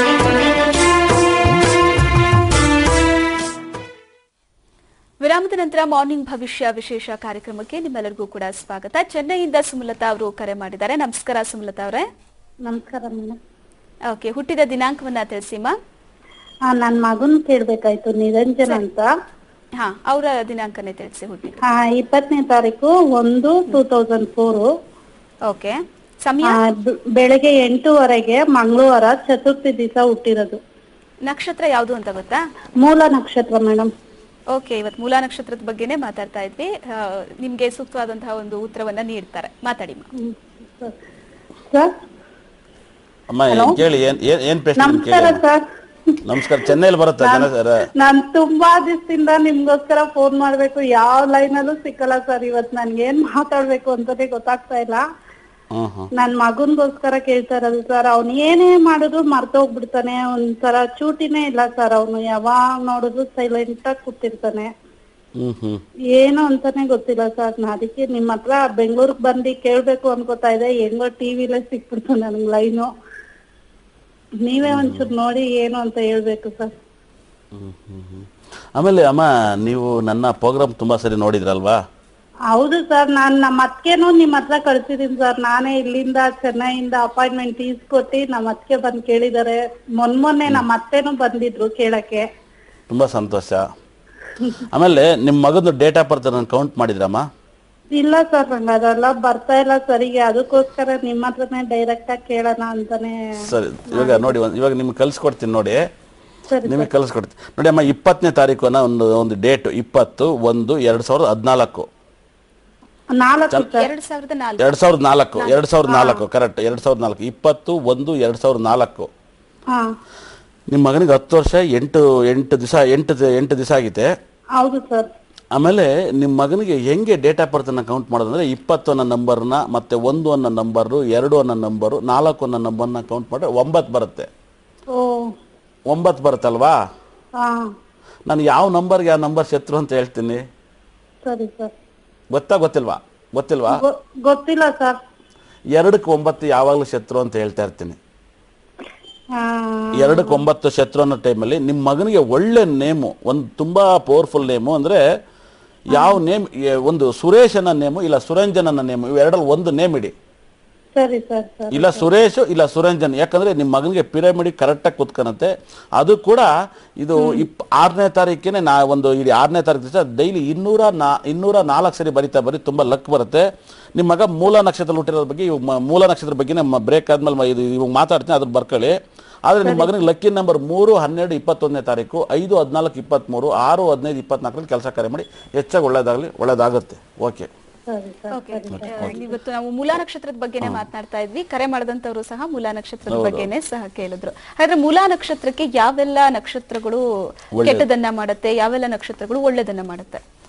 ವಿರಾಮದ ನಂತರ ಮಾರ್ನಿಂಗ್ ಭವಿಷ್ಯ ವಿಶೇಷ ಕಾರ್ಯಕ್ರಮಕ್ಕೆ ನಿಮ್ಮೆಲ್ಲರಿಗೂ ಕೂಡ ಸ್ವಾಗತ ಚೆನ್ನೈಯಿಂದ ಸುಮಲತಾ ಅವರು ಕರೆ ಮಾಡಿದ್ದಾರೆ ನಮಸ್ಕಾರ ಸುಮಲತಾ ಅವರೇ ನಮಸ್ಕಾರ ಮೇಡಮ್ ಓಕೆ ಹುಟ್ಟಿದ ದಿನಾಂಕವನ್ನ ತಿಳಿಸಿಮ್ಮ ನನ್ ಮಗನ್ ಕೇಳ್ಬೇಕಾಯ್ತು ನಿರಂಜನ್ ಅಂತ ಹಾ ಅವರ ದಿನಾಂಕನೇ ತಿಳಿಸಿ ಹುಟ್ಟಿದ ಆ, ಇಪ್ಪತ್ತನೇ ತಾರೀಕು ಒಂದು ಟೂ ತೌಸಂಡ್ ಫೋರ್ ಓಕೆ ಸಮಯ ಬೆಳಗ್ಗೆ ಎಂಟೂವರೆಗೆ ಮಂಗಳವಾರ ಚತುರ್ಥಿ ದಿವಸ ಹುಟ್ಟಿರೋದು ನಕ್ಷತ್ರ ಯಾವುದು ಅಂತ ಗೊತ್ತಾ ಮೂಲ ನಕ್ಷತ್ರ ಮೇಡಮ್ ಓಕೆ ಇವತ್ತು ಮೂಲ ನಕ್ಷತ್ರದ ಬಗ್ಗೆನೇ ಮಾತಾಡ್ತಾ ಇದ್ವಿ ಆ, ನಿಮ್ಗೆ ಸೂಕ್ತವಾದಂತಹ ಒಂದು ಉತ್ತರವನ್ನ ನೀಡ್ತಾರೆ ಮಾತಾಡಿ ಮಾ. ಸರ್ ಅಮ್ಮ ಏನ್ ಕೇಳಿ ಏನ್ ಏನ್ ಏನ್ ಪ್ರಶ್ನೆ ನಿಮ್ಗೆ ನಮಸ್ಕಾರ ಕೇಳಿ ಸರ್ ನಮಸ್ಕಾರ ಚೆನ್ನೈಲಿ ಬರುತ್ತೆ ಜನ ಸರ್ ನಾನ್ ತುಂಬಾ ದಿವಸದಿಂದ ನಿಮ್ಗೋಸ್ಕರ ಫೋನ್ ಮಾಡ್ಬೇಕು ಯಾವ ಲೈನ್ ಅಲ್ಲೂ ಸಿಕ್ಕಲ್ಲ ಸರ್ ಇವತ್ ನನ್ಗೆ ಏನ್ ಮಾತಾಡ್ಬೇಕು ಅಂತಾನೆ ಗೊತ್ತಾಗ್ತಾ ಇಲ್ಲ ಹ್ಮ್ ಹ್ಮ್ ನನ್ ಮಗನ್ಗೋಸ್ಕರ ಕೇಳ್ತಾ ಇರೋದು ಸರ್ ಅವ್ನ್ ಏನೇ ಮಾಡಿದ್ರು ಮರ್ತೋಗ್ಬಿಡ್ತಾನೆ ಒಂಥರ ಚೂಟಿನೇ ಇಲ್ಲ ಸರ್ ಅವನು ಯಾವಾಗ ನೋಡಿದ್ರು ಸೈಲೆಂಟ್ ಆಗಿ ಕೂತಿರ್ತಾನೆ ಹ್ಮ್ ಹ್ಮ್ ಏನು ಅಂತಾನೆ ಗೊತ್ತಿಲ್ಲ ಸರ್ ನಾ ಅದಕ್ಕೆ ನಿಮ್ ಹತ್ರ ಬೆಂಗಳೂರಿಗೆ ಬಂದು ಕೇಳ್ಬೇಕು ಅನ್ಕೋತಾ ಇದ್ದೆ ಹೆಂಗೋ ಟಿವಿಲೇ ಸಿಕ್ಬಿಡ್ತು ನನ್ಗ್ ಲೈನು ನೀವೇ ಒಂಚೂರು ನೋಡಿ ಏನು ಅಂತ ಹೇಳ್ಬೇಕು ಸರ್ ಹ್ಮ್ ಹ್ಮ್ ಹ್ಮ್. ಆಮೇಲೆ ಅಮ್ಮ ನೀವು ನನ್ನ ಪ್ರೋಗ್ರಾಮ್ ತುಂಬಾ ಸರಿ ನೋಡಿದ್ರಲ್ವಾ ಹೌದು ಸರ್ ನಾನ್ ನಮ್ಮ ಅತ್ಕೆನೂ ನಿಮ್ ಹತ್ರ ಕಳ್ಸಿದೀನಿ ಸರ್ ನಾನೇ ಇಲ್ಲಿಂದ ಚೆನ್ನೈಯಿಂದ ಅಪಾಯಿಂಟ್ಮೆಂಟ್ ಈಸ್ಕೊಟ್ಟು ನಮ್ಮ ಅತ್ಕೆ ಬಂದ್ ಕೇಳಿದಾರೆ ಮೊನ್ ಮೊನ್ನೆ ನಮ್ಮ ಅತ್ತೆನೂ ಬಂದಿದ್ರು ಕೇಳಕ್ಕೆ ತುಂಬಾ ಸಂತೋಷ ಆಮೇಲೆ ನಿಮ್ಮ ಮಗನ ಡೇಟ್ ಆಫ್ ಬರ್ತ್ ನಾನು ಕೌಂಟ್ ಮಾಡಿದ್ರಮ್ಮ ಇಲ್ಲ ಸರ್ ನಂಗೆ ಅದೆಲ್ಲ ಬರ್ತಾ ಇಲ್ಲ ಸರಿಗೆ ಅದಕ್ಕೋಸ್ಕರ ನಿಮ್ಮ ಹತ್ರನೇ ಡೈರೆಕ್ಟ್ ಆಗಿ ಕೇಳೋಣ ಅಂತಾನೆ ಸರಿ ಇವಾಗ ನೋಡಿ ಒಂದ್- ಇವಾಗ ನಿಮ್ಗೆ ಕಳ್ಸಿಕೊಡ್ತೀನಿ ನೋಡಿ ಸರಿ ನಿಮಗೆ ಕಳಿಸ್ಕೊಡ್ತೀನಿ ನೋಡಿ ಅಮ್ಮ ಇಪ್ಪತ್ತನೇ ತಾರೀಕು ಅನ್ನೋ ಒಂದು ಒಂದು ಡೇಟ್ ಇಪ್ಪತ್ತು ಒಂದು ಎರಡು ಸಾವಿರದ ಹದಿನಾಲ್ಕು ನಾಲ್ಕು ಸರ್ ಎರಡ್ ಸಾವಿರದ ನಾಲ್ಕು ಎರಡು ಸಾವಿರದ ನಾಲ್ಕು ಎರಡು ಸಾವಿರದ ನಾಲ್ಕು ಕರೆಕ್ಟ್ ಎರಡು ಸಾವಿರದ ನಾಲ್ಕು ಇಪ್ಪತ್ತು ಒಂದು ಎರಡು ಸಾವಿರದ ನಾಲ್ಕು ಹಾ ನಿಮ್ಮ ಮಗನಿಗೆ ಹತ್ತು ವರ್ಷ ಎಂಟು ಎಂಟು ದಿವಸ ಎಂಟು ದಿ- ಎಂಟು ದಿವಸ ಆಗಿದೆ ಹೌದು ಸರ್ ಆಮೇಲೆ ನಿಮ್ಮ ಮಗನಿಗೆ ಹೆಂಗೆ ಡೇಟ್ ಆಫ್ ಬರ್ತನ್ನ ಕೌಂಟ್ ಮಾಡೋದಂದ್ರೆ ಇಪ್ಪತ್ತು ಅನ್ನೋ ನಂಬರ್ನ ಮತ್ತೆ ಒಂದು ಅನ್ನೋ ನಂಬರು ಎರಡು ಅನ್ನೋ ನಂಬರು ನಾಲ್ಕು ಅನ್ನೋ ನಂಬರ್ನ ಕೌಂಟ್ ಮಾಡಿದ್ರೆ ಒಂಬತ್ತು ಬರುತ್ತೆ ಓ ಒಂಬತ್ತು ಬರುತ್ತಲ್ವಾ ಹಾ ನಾನು ಯಾವ ನಂಬರ್ಗೆ ಯಾವ ನಂಬರ್ ಶತ್ರು ಅಂತ ಹೇಳ್ತೀನಿ ಸರಿ ಸರ್ ಗೊತ್ತಾ ಗೊತ್ತಿಲ್ವಾ ಗೊತ್ತಿಲ್ವಾ ಗೊ- ಗೊತ್ತಿಲ್ಲ ಸರ್ ಎರಡಕ್ಕೆ ಒಂಬತ್ತು ಯಾವಾಗಲೂ ಶತ್ರು ಅಂತ ಹೇಳ್ತಾ ಇರ್ತೀನಿ ಹಾ ಎರಡಕ್ಕೆ ಒಂಬತ್ತು ಶತ್ರು ಅನ್ನೋ ಟೈಮಲ್ಲಿ ನಿಮ್ಮ ಮಗನಿಗೆ ಒಳ್ಳೆ ನೇಮು ಒಂದು ತುಂಬಾ ಪವರ್ಫುಲ್ ನೇಮು ಅಂದ್ರೆ ಯಾವ ನೇಮ್ ಒಂದು ಸುರೇಶ್ ಅನ್ನೋ ನೇಮು ಇಲ್ಲ ಸುರಂಜನ್ ಅನ್ನೋ ನೇಮು ಇವೆರಡಲ್ಲಿ ಒಂದು ನೇಮ್ ಇಡಿ ಸರಿ ಸರ್ ಸರ್ ಇಲ್ಲ ಸುರೇಶ್ ಇಲ್ಲ ಸುರಂಜನ್ ಯಾಕಂದ್ರೆ ನಿಮ್ಮ ಮಗನಿಗೆ ಪಿರಮಿಡ್ ಕರೆಕ್ಟಾಗಿ ಕುತ್ಕೊಳತ್ತೆ ಅದು ಕೂಡ ಇದು ಇಪ್ ಆರನೇ ತಾರೀಕಿನೇ ನಾ ಒಂದು ಇಲ್ಲಿ ಆರನೇ ತಾರೀಕು ದಿವಸ ಡೈಲಿ ಇನ್ನೂರ ನಾ ಇನ್ನೂರ ನಾಲ್ಕು ಸರಿ ಬರಿತಾ ಬರೀ ತುಂಬ ಲಕ್ ಬರುತ್ತೆ ನಿಮ್ಮ ಮಗ ಮೂಲ ನಕ್ಷತ್ರ ಹುಟ್ಟಿರೋದ್ರ ಬಗ್ಗೆ ಇವ್ ಮ- ಮೂಲ ನಕ್ಷತ್ರ ಬಗ್ಗೆ ಬ್ರೇಕ್ ಆದ್ಮೇಲೆ ಮ- ಇದು ಇವಾಗ ಮಾತಾಡ್ತೀನಿ ಅದ್ರ ಬರ್ಕೊಳ್ಳಿ ಆದರೆ ನಿಮ್ಮ ಮಗನಿಗೆ ಲಕ್ಕಿ ನಂಬರ್ ಮೂರು ಹನ್ನೆರಡು ಇಪ್ಪತ್ತೊಂದನೇ ತಾರೀಕು ಐದು ಹದಿನಾಲ್ಕು ಇಪ್ಪತ್ತ್ಮೂರು ಆರು ಹದಿನೈದು ಇಪ್ಪತ್ನಾಲ್ಕರಲ್ಲಿ ಕೆಲಸ ಕಾರ್ಯ ಮಾಡಿ ಹೆಚ್ಚಾಗಿ ಒಳ್ಳೇದಾಗಲಿ ಒಳ್ಳೇದಾಗುತ್ತೆ ಓಕೆ ಸರಿ ಸರ್ ಓಕೆ ಇವತ್ತು ನಾವು ಮೂಲ ನಕ್ಷತ್ರದ ಬಗ್ಗೆನೇ ಮಾತನಾಡ್ತಾ ಇದ್ವಿ ಕರೆ ಮಾಡಿದಂತವರು ಸಹ ಮೂಲ ನಕ್ಷತ್ರದ ಬಗ್ಗೆನೇ ಸಹ ಕೇಳಿದ್ರು ಹಾಗಾದ್ರೆ ಮೂಲ ನಕ್ಷತ್ರಕ್ಕೆ ಯಾವೆಲ್ಲ ನಕ್ಷತ್ರಗಳು ಕೆಟ್ಟದನ್ನ ಮಾಡುತ್ತೆ ಯಾವೆಲ್ಲ ನಕ್ಷತ್ರಗಳು ಒಳ್ಳೇದನ್ನ ಮಾಡುತ್ತೆ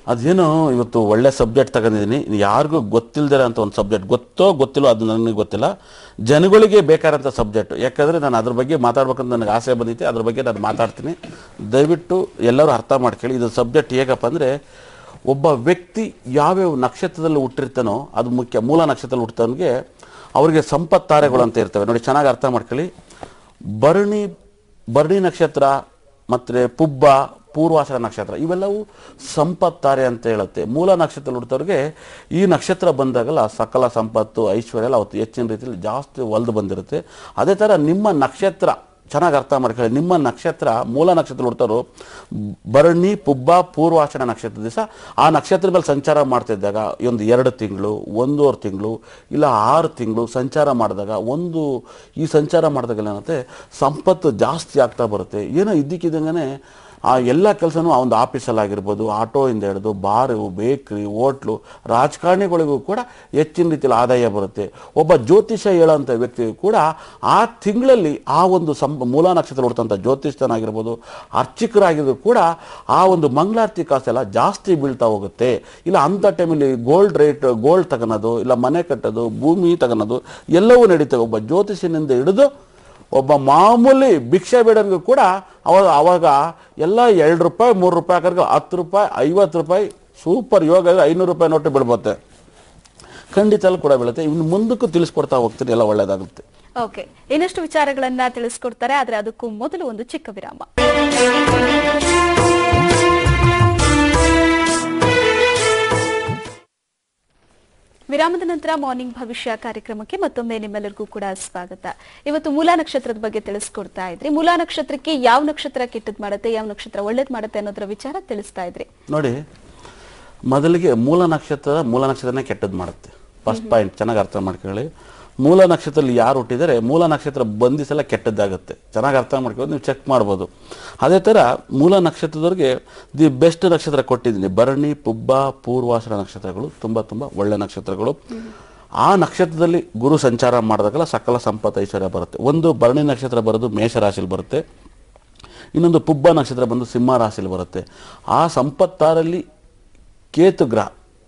ಅದೇನು ಇವತ್ತು ಒಳ್ಳೆ ಸಬ್ಜೆಕ್ಟ್ ತಗೊಂಡಿದ್ದೀನಿ ಯಾರಿಗೂ ಗೊತ್ತಿಲ್ಲದಿರೋ ಅಂತ ಒಂದು ಸಬ್ಜೆಕ್ಟ್ ಗೊತ್ತೋ ಗೊತ್ತಿಲ್ಲೋ ಅದು ನನಗೆ ಗೊತ್ತಿಲ್ಲ ಜನಗಳಿಗೆ ಬೇಕಾದಂಥ ಸಬ್ಜೆಕ್ಟ್ ಯಾಕಂದರೆ ನಾನು ಅದ್ರ ಬಗ್ಗೆ ಮಾತಾಡ್ಬೇಕಂತ ನನಗೆ ಆಸೆ ಬಂದೈತೆ ಅದ್ರ ಬಗ್ಗೆ ನಾನು ಮಾತಾಡ್ತೀನಿ ದಯವಿಟ್ಟು ಎಲ್ಲರೂ ಅರ್ಥ ಮಾಡ್ಕೊಳ್ಳಿ ಇದು ಸಬ್ಜೆಕ್ಟ್ ಹೇಗಪ್ಪ ಅಂದರೆ ಒಬ್ಬ ವ್ಯಕ್ತಿ ಯಾವ್ಯಾವ ನಕ್ಷತ್ರದಲ್ಲಿ ಹುಟ್ಟಿರ್ತಾನೋ ಅದು ಮುಖ್ಯ ಮೂಲ ನಕ್ಷತ್ರದಲ್ಲಿ ಹುಟ್ಟೋನಿಗೆ ಅವರಿಗೆ ಸಂಪತ್ತಾರೆಗಳು ಅಂತ ಇರ್ತವೆ ನೋಡಿ ಚೆನ್ನಾಗಿ ಅರ್ಥ ಮಾಡ್ಕೊಳ್ಳಿ ಭರಣಿ ಭರಣಿ ನಕ್ಷತ್ರ ಮತ್ತು ಪುಬ್ಬ ಪೂರ್ವಾಷಾಢ ನಕ್ಷತ್ರ ಇವೆಲ್ಲವೂ ಸಂಪತ್ತಾರೆ ಅಂತ ಹೇಳುತ್ತೆ ಮೂಲ ನಕ್ಷತ್ರ ಹುಡ್ತವ್ರಿಗೆ ಈ ನಕ್ಷತ್ರ ಬಂದಾಗಲ್ಲ ಸಕಲ ಸಂಪತ್ತು ಐಶ್ವರ್ಯ ಎಲ್ಲ ಅವತ್ತು ಹೆಚ್ಚಿನ ರೀತಿಯಲ್ಲಿ ಜಾಸ್ತಿ ಒಲ್ದು ಬಂದಿರುತ್ತೆ ಅದೇ ಥರ ನಿಮ್ಮ ನಕ್ಷತ್ರ ಚೆನ್ನಾಗಿ ಅರ್ಥ ಮಾಡ್ಕೊಳ್ಳಿ ನಿಮ್ಮ ನಕ್ಷತ್ರ ಮೂಲ ನಕ್ಷತ್ರ ಹುಡ್ತವರು ಭರಣಿ ಪುಬ್ಬ ಪೂರ್ವಾಷಾಢ ನಕ್ಷತ್ರ ದಿವಸ ಆ ನಕ್ಷತ್ರ ಮೇಲೆ ಸಂಚಾರ ಮಾಡ್ತಿದ್ದಾಗ ಈ ಒಂದು ಎರಡು ತಿಂಗಳು ಒಂದೂವರೆ ತಿಂಗಳು ಇಲ್ಲ ಆರು ತಿಂಗಳು ಸಂಚಾರ ಮಾಡಿದಾಗ ಒಂದು ಈ ಸಂಚಾರ ಮಾಡಿದಾಗ ಏನಾಗುತ್ತೆ ಸಂಪತ್ತು ಜಾಸ್ತಿ ಆಗ್ತಾ ಬರುತ್ತೆ ಏನೋ ಇದ್ದಕ್ಕಿದ್ದಂಗೆ ಆ ಎಲ್ಲ ಕೆಲಸನೂ ಆ ಒಂದು ಆಫೀಸಲ್ಲಾಗಿರ್ಬೋದು ಆಟೋಯಿಂದ ಹಿಡಿದು ಬಾರು ಬೇಕ್ರಿ ಹೋಟ್ಲು ರಾಜಕಾರಣಿಗಳಿಗೂ ಕೂಡ ಹೆಚ್ಚಿನ ರೀತಿಯಲ್ಲಿ ಆದಾಯ ಬರುತ್ತೆ ಒಬ್ಬ ಜ್ಯೋತಿಷ ಹೇಳೋಂಥ ವ್ಯಕ್ತಿಗೂ ಕೂಡ ಆ ತಿಂಗಳಲ್ಲಿ ಆ ಒಂದು ಸಂ ಮೂಲ ನಕ್ಷತ್ರ ಹುಡ್ತಂಥ ಜ್ಯೋತಿಷ್ಠನಾಗಿರ್ಬೋದು ಅರ್ಚಕರಾಗಿದ್ರು ಕೂಡ ಆ ಒಂದು ಮಂಗಳಾರತಿ ಕಾಸೆಲ್ಲ ಜಾಸ್ತಿ ಬೀಳ್ತಾ ಹೋಗುತ್ತೆ ಇಲ್ಲ ಅಂಥ ಟೈಮಲ್ಲಿ ಗೋಲ್ಡ್ ರೇಟ್ ಗೋಲ್ಡ್ ತಗೊಳೋದು ಇಲ್ಲ ಮನೆ ಕಟ್ಟೋದು ಭೂಮಿ ತಗೊಳೋದು ಎಲ್ಲವೂ ನಡೀತವೆ ಒಬ್ಬ ಜ್ಯೋತಿಷನಿಂದ ಹಿಡಿದು ಒಬ್ಬ ಮಾಮೂಲಿ ಭಿಕ್ಷೆ ಬೇಡನಿಗೂ ಕೂಡ ಅವಾಗ ಅವಾಗ ಎಲ್ಲ ಎರಡು ರೂಪಾಯಿ ಮೂರು ರೂಪಾಯಿ ಹಾಕಿದ್ರೆ ಹತ್ತು ರೂಪಾಯಿ ಐವತ್ತು ರೂಪಾಯಿ ಸೂಪರ್ ಯೋಗ ಇದ್ರೆ ಐನೂರು ರೂಪಾಯಿ ನೋಟು ಬಿಡ್ಬೋತೆ ಖಂಡಿತ ಅಲ್ಲಿ ಕೂಡ ಬೀಳುತ್ತೆ ಇನ್ನು ಮುಂದಕ್ಕೂ ತಿಳಿಸ್ಕೊಡ್ತಾ ಹೋಗ್ತೀನಿ ಎಲ್ಲ ಒಳ್ಳೇದಾಗುತ್ತೆ ಓಕೆ ಇನ್ನಷ್ಟು ವಿಚಾರಗಳನ್ನ ತಿಳಿಸ್ಕೊಡ್ತಾರೆ ಆದ್ರೆ ಅದಕ್ಕೂ ಮೊದಲು ಒಂದು ಚಿಕ್ಕ ವಿರಾಮ ವಿರಾಮದ ನಂತರ ಮಾರ್ನಿಂಗ್ ಭವಿಷ್ಯ ಕಾರ್ಯಕ್ರಮಕ್ಕೆ ಮತ್ತೊಮ್ಮೆ ನಿಮ್ಮೆಲ್ಲರಿಗೂ ಕೂಡ ಸ್ವಾಗತ ಇವತ್ತು ಮೂಲ ನಕ್ಷತ್ರದ ಬಗ್ಗೆ ತಿಳಿಸ್ಕೊಡ್ತಾ ಇದ್ರಿ ಮೂಲ ನಕ್ಷತ್ರಕ್ಕೆ ಯಾವ ನಕ್ಷತ್ರ ಕೆಟ್ಟದ್ ಮಾಡುತ್ತೆ ಯಾವ ನಕ್ಷತ್ರ ಒಳ್ಳೇದ್ ಮಾಡುತ್ತೆ ಅನ್ನೋದ್ರ ವಿಚಾರ ತಿಳಿಸ್ತಾ ಇದ್ರಿ ನೋಡಿ ಮೊದಲಿಗೆ ಮೂಲ ನಕ್ಷತ್ರ ಮೂಲ ನಕ್ಷತ್ರನೇ ಕೆಟ್ಟದ್ದು ಮಾಡುತ್ತೆ ಫಸ್ಟ್ ಪಾಯಿಂಟ್ ಚೆನ್ನಾಗಿ ಅರ್ಥ ಮಾಡ್ಕೊಳ್ಳಿ ಮೂಲ ನಕ್ಷತ್ರದಲ್ಲಿ ಯಾರು ಹುಟ್ಟಿದರೆ ಮೂಲ ನಕ್ಷತ್ರ ಬಂದಿಸಲ ಕೆಟ್ಟದ್ದಾಗುತ್ತೆ ಚೆನ್ನಾಗಿ ಅರ್ಥ ಮಾಡ್ಕೊಂಡು ನೀವು ಚೆಕ್ ಮಾಡ್ಬೋದು ಅದೇ ಥರ ಮೂಲ ನಕ್ಷತ್ರದವ್ರಿಗೆ ದಿ ಬೆಸ್ಟ್ ನಕ್ಷತ್ರ ಕೊಟ್ಟಿದ್ದೀನಿ ಭರಣಿ ಪುಬ್ಬ ಪೂರ್ವಾಷಾಢ ನಕ್ಷತ್ರಗಳು ತುಂಬ ತುಂಬ ಒಳ್ಳೆ ನಕ್ಷತ್ರಗಳು ಆ ನಕ್ಷತ್ರದಲ್ಲಿ ಗುರು ಸಂಚಾರ ಮಾಡಿದಾಗಲ್ಲ ಸಕಲ ಸಂಪತ್ತು ಐಶ್ವರ್ಯ ಬರುತ್ತೆ ಒಂದು ಭರಣಿ ನಕ್ಷತ್ರ ಬರೋದು ಮೇಷರಾಶಿಲಿ ಬರುತ್ತೆ ಇನ್ನೊಂದು ಪುಬ್ಬ ನಕ್ಷತ್ರ ಬಂದು ಸಿಂಹ ರಾಶಿಯಲ್ಲಿ ಬರುತ್ತೆ ಆ ಸಂಪತ್ತಾರಲ್ಲಿ ಕೇತು ಗ್ರಹ